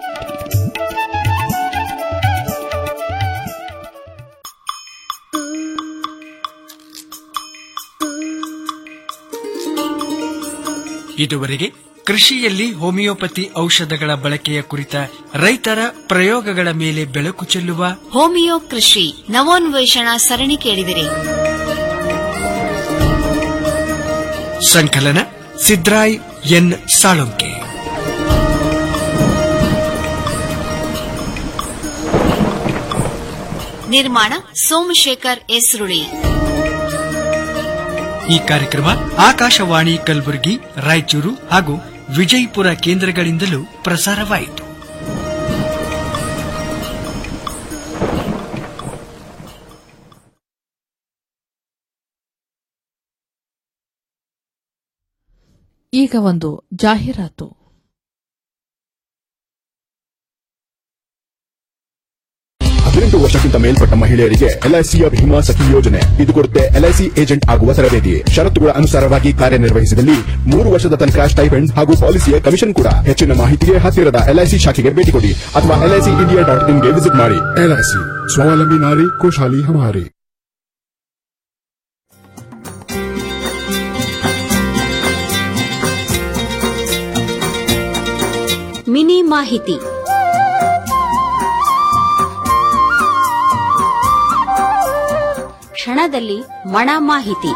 ಇದುವರೆಗೆ ಕೃಷಿಯಲ್ಲಿ ಹೋಮಿಯೋಪತಿ ಔಷಧಗಳ ಬಳಕೆಯ ಕುರಿತ ರೈತರ ಪ್ರಯೋಗಗಳ ಮೇಲೆ ಬೆಳಕು ಚೆಲ್ಲುವ ಹೋಮಿಯೋ ಕೃಷಿ ನವೋನ್ವೇಷಣಾ ಸರಣಿ ಕೇಳಿದಿರಿ ಸಂಕಲನ ಸಿದ್ರಾಯ್ ಎನ್ ಸಾಳುಂಕೆ ನಿರ್ಮಾಣ ಸೋಮಶೇಖರ್ ಎಸ್ರುಳಿ ಈ ಕಾರ್ಯಕ್ರಮ ಆಕಾಶವಾಣಿ ಕಲಬುರಗಿ ರಾಯಚೂರು ಹಾಗೂ ವಿಜಯಪುರ ಕೇಂದ್ರಗಳಿಂದಲೂ ಪ್ರಸಾರವಾಯಿತು ಈಗ ಒಂದು ಜಾಹೀರಾತು ಹದಿನೆಂಟು ವರ್ಷಕ್ಕಿಂತ ಮೇಲ್ಪಟ್ಟ ಮಹಿಳೆಯರಿಗೆ ಎಲ್ಐಸಿಯ ಭೀಮಾ ಸಖಿ ಯೋಜನೆ ಇದು ಕೊಡುತ್ತೆ ಎಲ್ಐಸಿ ಏಜೆಂಟ್ ಆಗುವ ತರಬೇತಿ ಷರತ್ತುಗಳ ಅನುಸಾರವಾಗಿ ಕಾರ್ಯನಿರ್ವಹಿಸಿದಲ್ಲಿ ಮೂರು ವರ್ಷದ ತನಕ ಸ್ಟೈಫೆಂಡ್ ಹಾಗೂ ಪಾಲಿಸಿಯ ಕಮಿಷನ್ ಕೂಡ ಹೆಚ್ಚಿನ ಮಾಹಿತಿಗೆ ಹತ್ತಿರದ ಎಲ್ಐಸಿ ಶಾಖೆಗೆ ಭೇಟಿ ಕೊಡಿ ಅಥವಾ ಎಲ್ಐಸಿ ಇಂಡಿಯಾ ಡಾಟ್ ಇನ್ಗೆ ವಿಸಿಟ್ ಮಾಡಿ ಎಲ್ಐಸಿ ಸ್ವಾವಲಂಬಿ ನಾರಿ ಖುಷಹಾಲಿ ಹಮಾರಿ ಮಿನಿ ಮಾಹಿತಿ ಕ್ಷಣದಲ್ಲಿ ಮಣ ಮಾಹಿತಿ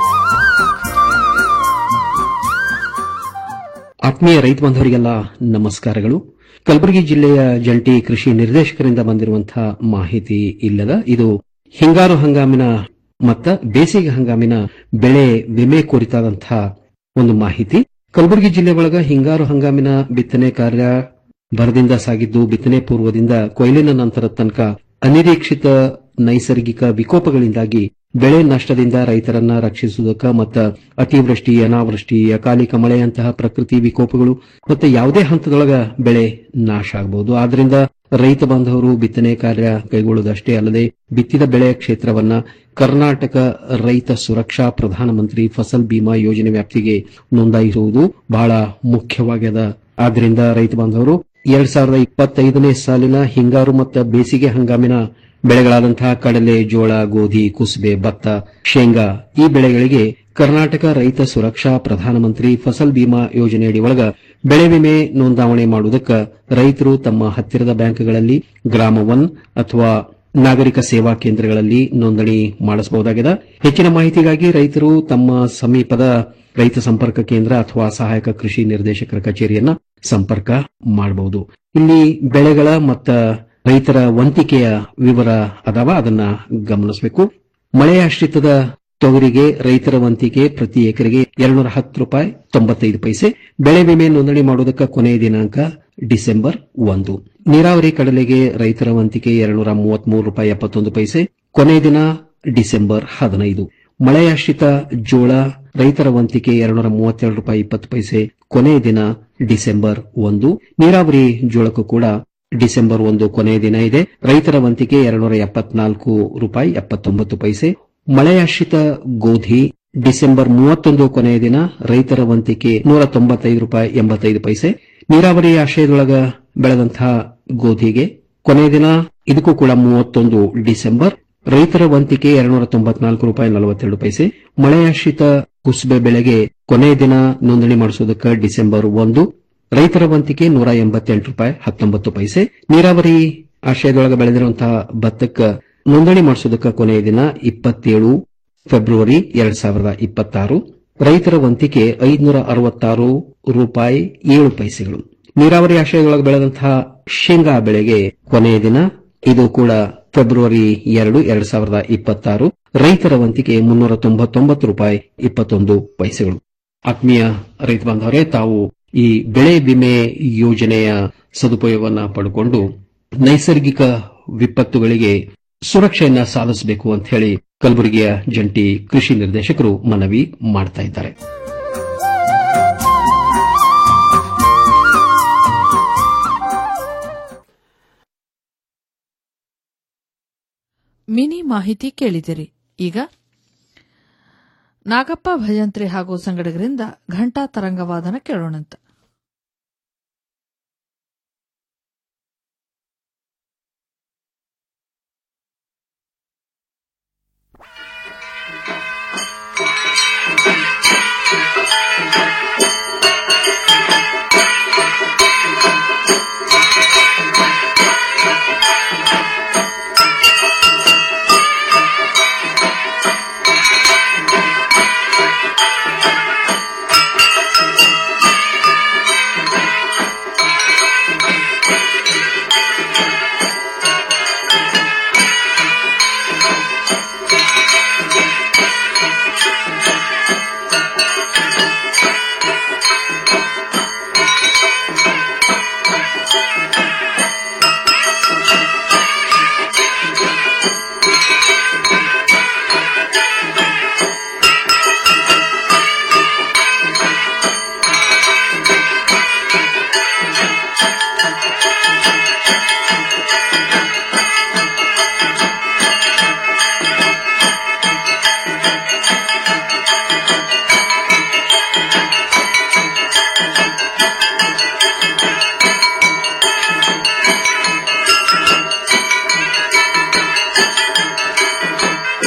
ಆತ್ಮೀಯ ರೈತ ಬಾಂಧವರಿಗೆಲ್ಲ ನಮಸ್ಕಾರಗಳು ಕಲಬುರಗಿ ಜಿಲ್ಲೆಯ ಜಂಟಿ ಕೃಷಿ ನಿರ್ದೇಶಕರಿಂದ ಬಂದಿರುವಂತಹ ಮಾಹಿತಿ ಇಲ್ಲದ ಇದು ಹಿಂಗಾರು ಹಂಗಾಮಿನ ಮತ್ತ ಬೇಸಿಗೆ ಹಂಗಾಮಿನ ಬೆಳೆ ವಿಮೆ ಕುರಿತಾದಂತಹ ಒಂದು ಮಾಹಿತಿ ಕಲಬುರಗಿ ಜಿಲ್ಲೆ ಒಳಗ ಹಿಂಗಾರು ಹಂಗಾಮಿನ ಬಿತ್ತನೆ ಕಾರ್ಯ ಭರದಿಂದ ಸಾಗಿದ್ದು ಬಿತ್ತನೆ ಪೂರ್ವದಿಂದ ಕೊಯ್ಲಿನ ನಂತರದ ತನಕ ಅನಿರೀಕ್ಷಿತ ನೈಸರ್ಗಿಕ ವಿಕೋಪಗಳಿಂದಾಗಿ ಬೆಳೆ ನಷ್ಟದಿಂದ ರೈತರನ್ನ ರಕ್ಷಿಸುವುದಕ್ಕ ಮತ್ತು ಅತಿವೃಷ್ಟಿ ಅನಾವೃಷ್ಟಿ ಅಕಾಲಿಕ ಮಳೆಯಂತಹ ಪ್ರಕೃತಿ ವಿಕೋಪಗಳು ಮತ್ತೆ ಯಾವುದೇ ಹಂತದೊಳಗ ಬೆಳೆ ನಾಶ ಆಗಬಹುದು ಆದ್ರಿಂದ ರೈತ ಬಾಂಧವರು ಬಿತ್ತನೆ ಕಾರ್ಯ ಕೈಗೊಳ್ಳುವುದಷ್ಟೇ ಅಲ್ಲದೆ ಬಿತ್ತಿದ ಬೆಳೆ ಕ್ಷೇತ್ರವನ್ನ ಕರ್ನಾಟಕ ರೈತ ಸುರಕ್ಷಾ ಪ್ರಧಾನಮಂತ್ರಿ ಫಸಲ್ ಬಿಮಾ ಯೋಜನೆ ವ್ಯಾಪ್ತಿಗೆ ನೋಂದಾಯಿಸುವುದು ಬಹಳ ಮುಖ್ಯವಾಗ್ಯದ ಆದ್ರಿಂದ ರೈತ ಬಾಂಧವರು ಎರಡ್ ಸಾವಿರದ ಇಪ್ಪತ್ತೈದನೇ ಸಾಲಿನ ಹಿಂಗಾರು ಮತ್ತು ಬೇಸಿಗೆ ಹಂಗಾಮಿನ ಬೆಳೆಗಳಾದಂತಹ ಕಡಲೆ ಜೋಳ ಗೋಧಿ ಕುಸುಬೆ ಭತ್ತ ಶೇಂಗಾ ಈ ಬೆಳೆಗಳಿಗೆ ಕರ್ನಾಟಕ ರೈತ ಸುರಕ್ಷಾ ಪ್ರಧಾನಮಂತ್ರಿ ಫಸಲ್ ಬಿಮಾ ಯೋಜನೆಯಡಿ ಒಳಗ ಬೆಳೆ ವಿಮೆ ನೋಂದಾವಣೆ ಮಾಡುವುದಕ್ಕೆ ರೈತರು ತಮ್ಮ ಹತ್ತಿರದ ಬ್ಯಾಂಕ್ಗಳಲ್ಲಿ ಗ್ರಾಮ ಒನ್ ಅಥವಾ ನಾಗರಿಕ ಸೇವಾ ಕೇಂದ್ರಗಳಲ್ಲಿ ನೋಂದಣಿ ಮಾಡಿಸಬಹುದಾಗಿದೆ ಹೆಚ್ಚಿನ ಮಾಹಿತಿಗಾಗಿ ರೈತರು ತಮ್ಮ ಸಮೀಪದ ರೈತ ಸಂಪರ್ಕ ಕೇಂದ್ರ ಅಥವಾ ಸಹಾಯಕ ಕೃಷಿ ನಿರ್ದೇಶಕರ ಕಚೇರಿಯನ್ನ ಸಂಪರ್ಕ ಮಾಡಬಹುದು ಇಲ್ಲಿ ಬೆಳೆಗಳ ಮತ್ತು ರೈತರ ವಂತಿಕೆಯ ವಿವರ ಅದಾವ ಅದನ್ನ ಗಮನಿಸಬೇಕು ಮಳೆಯಾಶ್ರಿತದ ತೊಗರಿಗೆ ರೈತರ ವಂತಿಕೆ ಪ್ರತಿ ಎಕರೆಗೆ ಎರಡ್ನೂರ ಹತ್ತು ರೂಪಾಯಿ ತೊಂಬತ್ತೈದು ಪೈಸೆ ಬೆಳೆ ವಿಮೆ ನೋಂದಣಿ ಮಾಡುವುದಕ್ಕೆ ಕೊನೆಯ ದಿನಾಂಕ ಡಿಸೆಂಬರ್ ಒಂದು ನೀರಾವರಿ ಕಡಲೆಗೆ ರೈತರ ವಂತಿಕೆ ಎರಡ್ನೂರ ಮೂವತ್ಮೂರು ರೂಪಾಯಿ ಎಪ್ಪತ್ತೊಂದು ಪೈಸೆ ಕೊನೆಯ ದಿನ ಡಿಸೆಂಬರ್ ಹದಿನೈದು ಮಳೆಯಾಶ್ರಿತ ಜೋಳ ರೈತರ ವಂತಿಕೆ ಎರಡ್ನೂರ ಮೂವತ್ತೆರಡು ರೂಪಾಯಿ ಇಪ್ಪತ್ತು ಪೈಸೆ ಕೊನೆಯ ದಿನ ಡಿಸೆಂಬರ್ ಒಂದು ನೀರಾವರಿ ಜೋಳಕ್ಕೂ ಕೂಡ ಡಿಸೆಂಬರ್ ಒಂದು ಕೊನೆಯ ದಿನ ಇದೆ ರೈತರ ವಂತಿಕೆ ಎರಡ್ನೂರ ಎಪ್ಪತ್ನಾಲ್ಕು ರೂಪಾಯಿ ಎಪ್ಪತ್ತೊಂಬತ್ತು ಪೈಸೆ ಮಳೆಯಾಶ್ರಿತ ಗೋಧಿ ಡಿಸೆಂಬರ್ ಮೂವತ್ತೊಂದು ಕೊನೆಯ ದಿನ ರೈತರ ವಂತಿಕೆ ನೂರ ತೊಂಬತ್ತೈದು ರೂಪಾಯಿ ಎಂಬತ್ತೈದು ಪೈಸೆ ನೀರಾವರಿ ಆಶ್ರಯದೊಳಗ ಬೆಳೆದಂತಹ ಗೋಧಿಗೆ ಕೊನೆಯ ದಿನ ಇದಕ್ಕೂ ಕೂಡ ಮೂವತ್ತೊಂದು ಡಿಸೆಂಬರ್ ರೈತರ ವಂತಿಕೆ ಎರಡ್ನೂರ ತೊಂಬತ್ನಾಲ್ಕು ರೂಪಾಯಿ ನಲವತ್ತೆರಡು ಪೈಸೆ ಮಳೆಯಾಶ್ರಿತ ಕುಸುಬೆ ಬೆಳೆಗೆ ಕೊನೆಯ ದಿನ ನೋಂದಣಿ ಮಾಡಿಸುವುದಕ್ಕೆ ಡಿಸೆಂಬರ್ ಒಂದು ರೈತರ ವಂತಿಕೆ ನೂರ ಎಂಬತ್ತೆಂಟು ರೂಪಾಯಿ ಹತ್ತೊಂಬತ್ತು ಪೈಸೆ ನೀರಾವರಿ ಆಶ್ರಯದೊಳಗೆ ಬೆಳೆದಿರುವಂತಹ ಭತ್ತಕ್ಕೆ ನೋಂದಣಿ ಮಾಡಿಸುವುದಕ್ಕೆ ಕೊನೆಯ ದಿನ ಇಪ್ಪತ್ತೇಳು ಫೆಬ್ರವರಿ ಎರಡ್ ಸಾವಿರದ ಇಪ್ಪತ್ತಾರು ರೈತರ ವಂತಿಕೆ ಐದುನೂರ ಅರವತ್ತಾರು ರೂಪಾಯಿ ಏಳು ಪೈಸೆಗಳು ನೀರಾವರಿ ಆಶ್ರಯದೊಳಗೆ ಬೆಳೆದಂತಹ ಶೇಂಗಾ ಬೆಳೆಗೆ ಕೊನೆಯ ದಿನ ಇದು ಕೂಡ ಫೆಬ್ರವರಿ ಎರಡು ಎರಡ್ ಸಾವಿರದ ಇಪ್ಪತ್ತಾರು ರೈತರ ವಂತಿಕೆ ಮುನ್ನೂರ ತೊಂಬತ್ತೊಂಬತ್ತು ರೂಪಾಯಿ ಇಪ್ಪತ್ತೊಂದು ಪೈಸೆಗಳು ಆತ್ಮೀಯ ರೈತ ಬಾಂಧವರೇ ತಾವು ಈ ಬೆಳೆ ವಿಮೆ ಯೋಜನೆಯ ಸದುಪಯೋಗವನ್ನ ಪಡೆದುಕೊಂಡು ನೈಸರ್ಗಿಕ ವಿಪತ್ತುಗಳಿಗೆ ಸುರಕ್ಷೆಯನ್ನ ಸಾಧಿಸಬೇಕು ಅಂತ ಹೇಳಿ ಕಲಬುರಗಿಯ ಜಂಟಿ ಕೃಷಿ ನಿರ್ದೇಶಕರು ಮನವಿ ಮಾಡ್ತಾ ಇದ್ದಾರೆ ಮಿನಿ ಮಾಹಿತಿ ಕೇಳಿದಿರಿ ಈಗ ನಾಗಪ್ಪ ಭಜಂತ್ರಿ ಹಾಗೂ ಸಂಗಡಿಗರಿಂದ ಘಂಟಾ ತರಂಗವಾದನ ಕೇಳೋಣಂತ Thank you.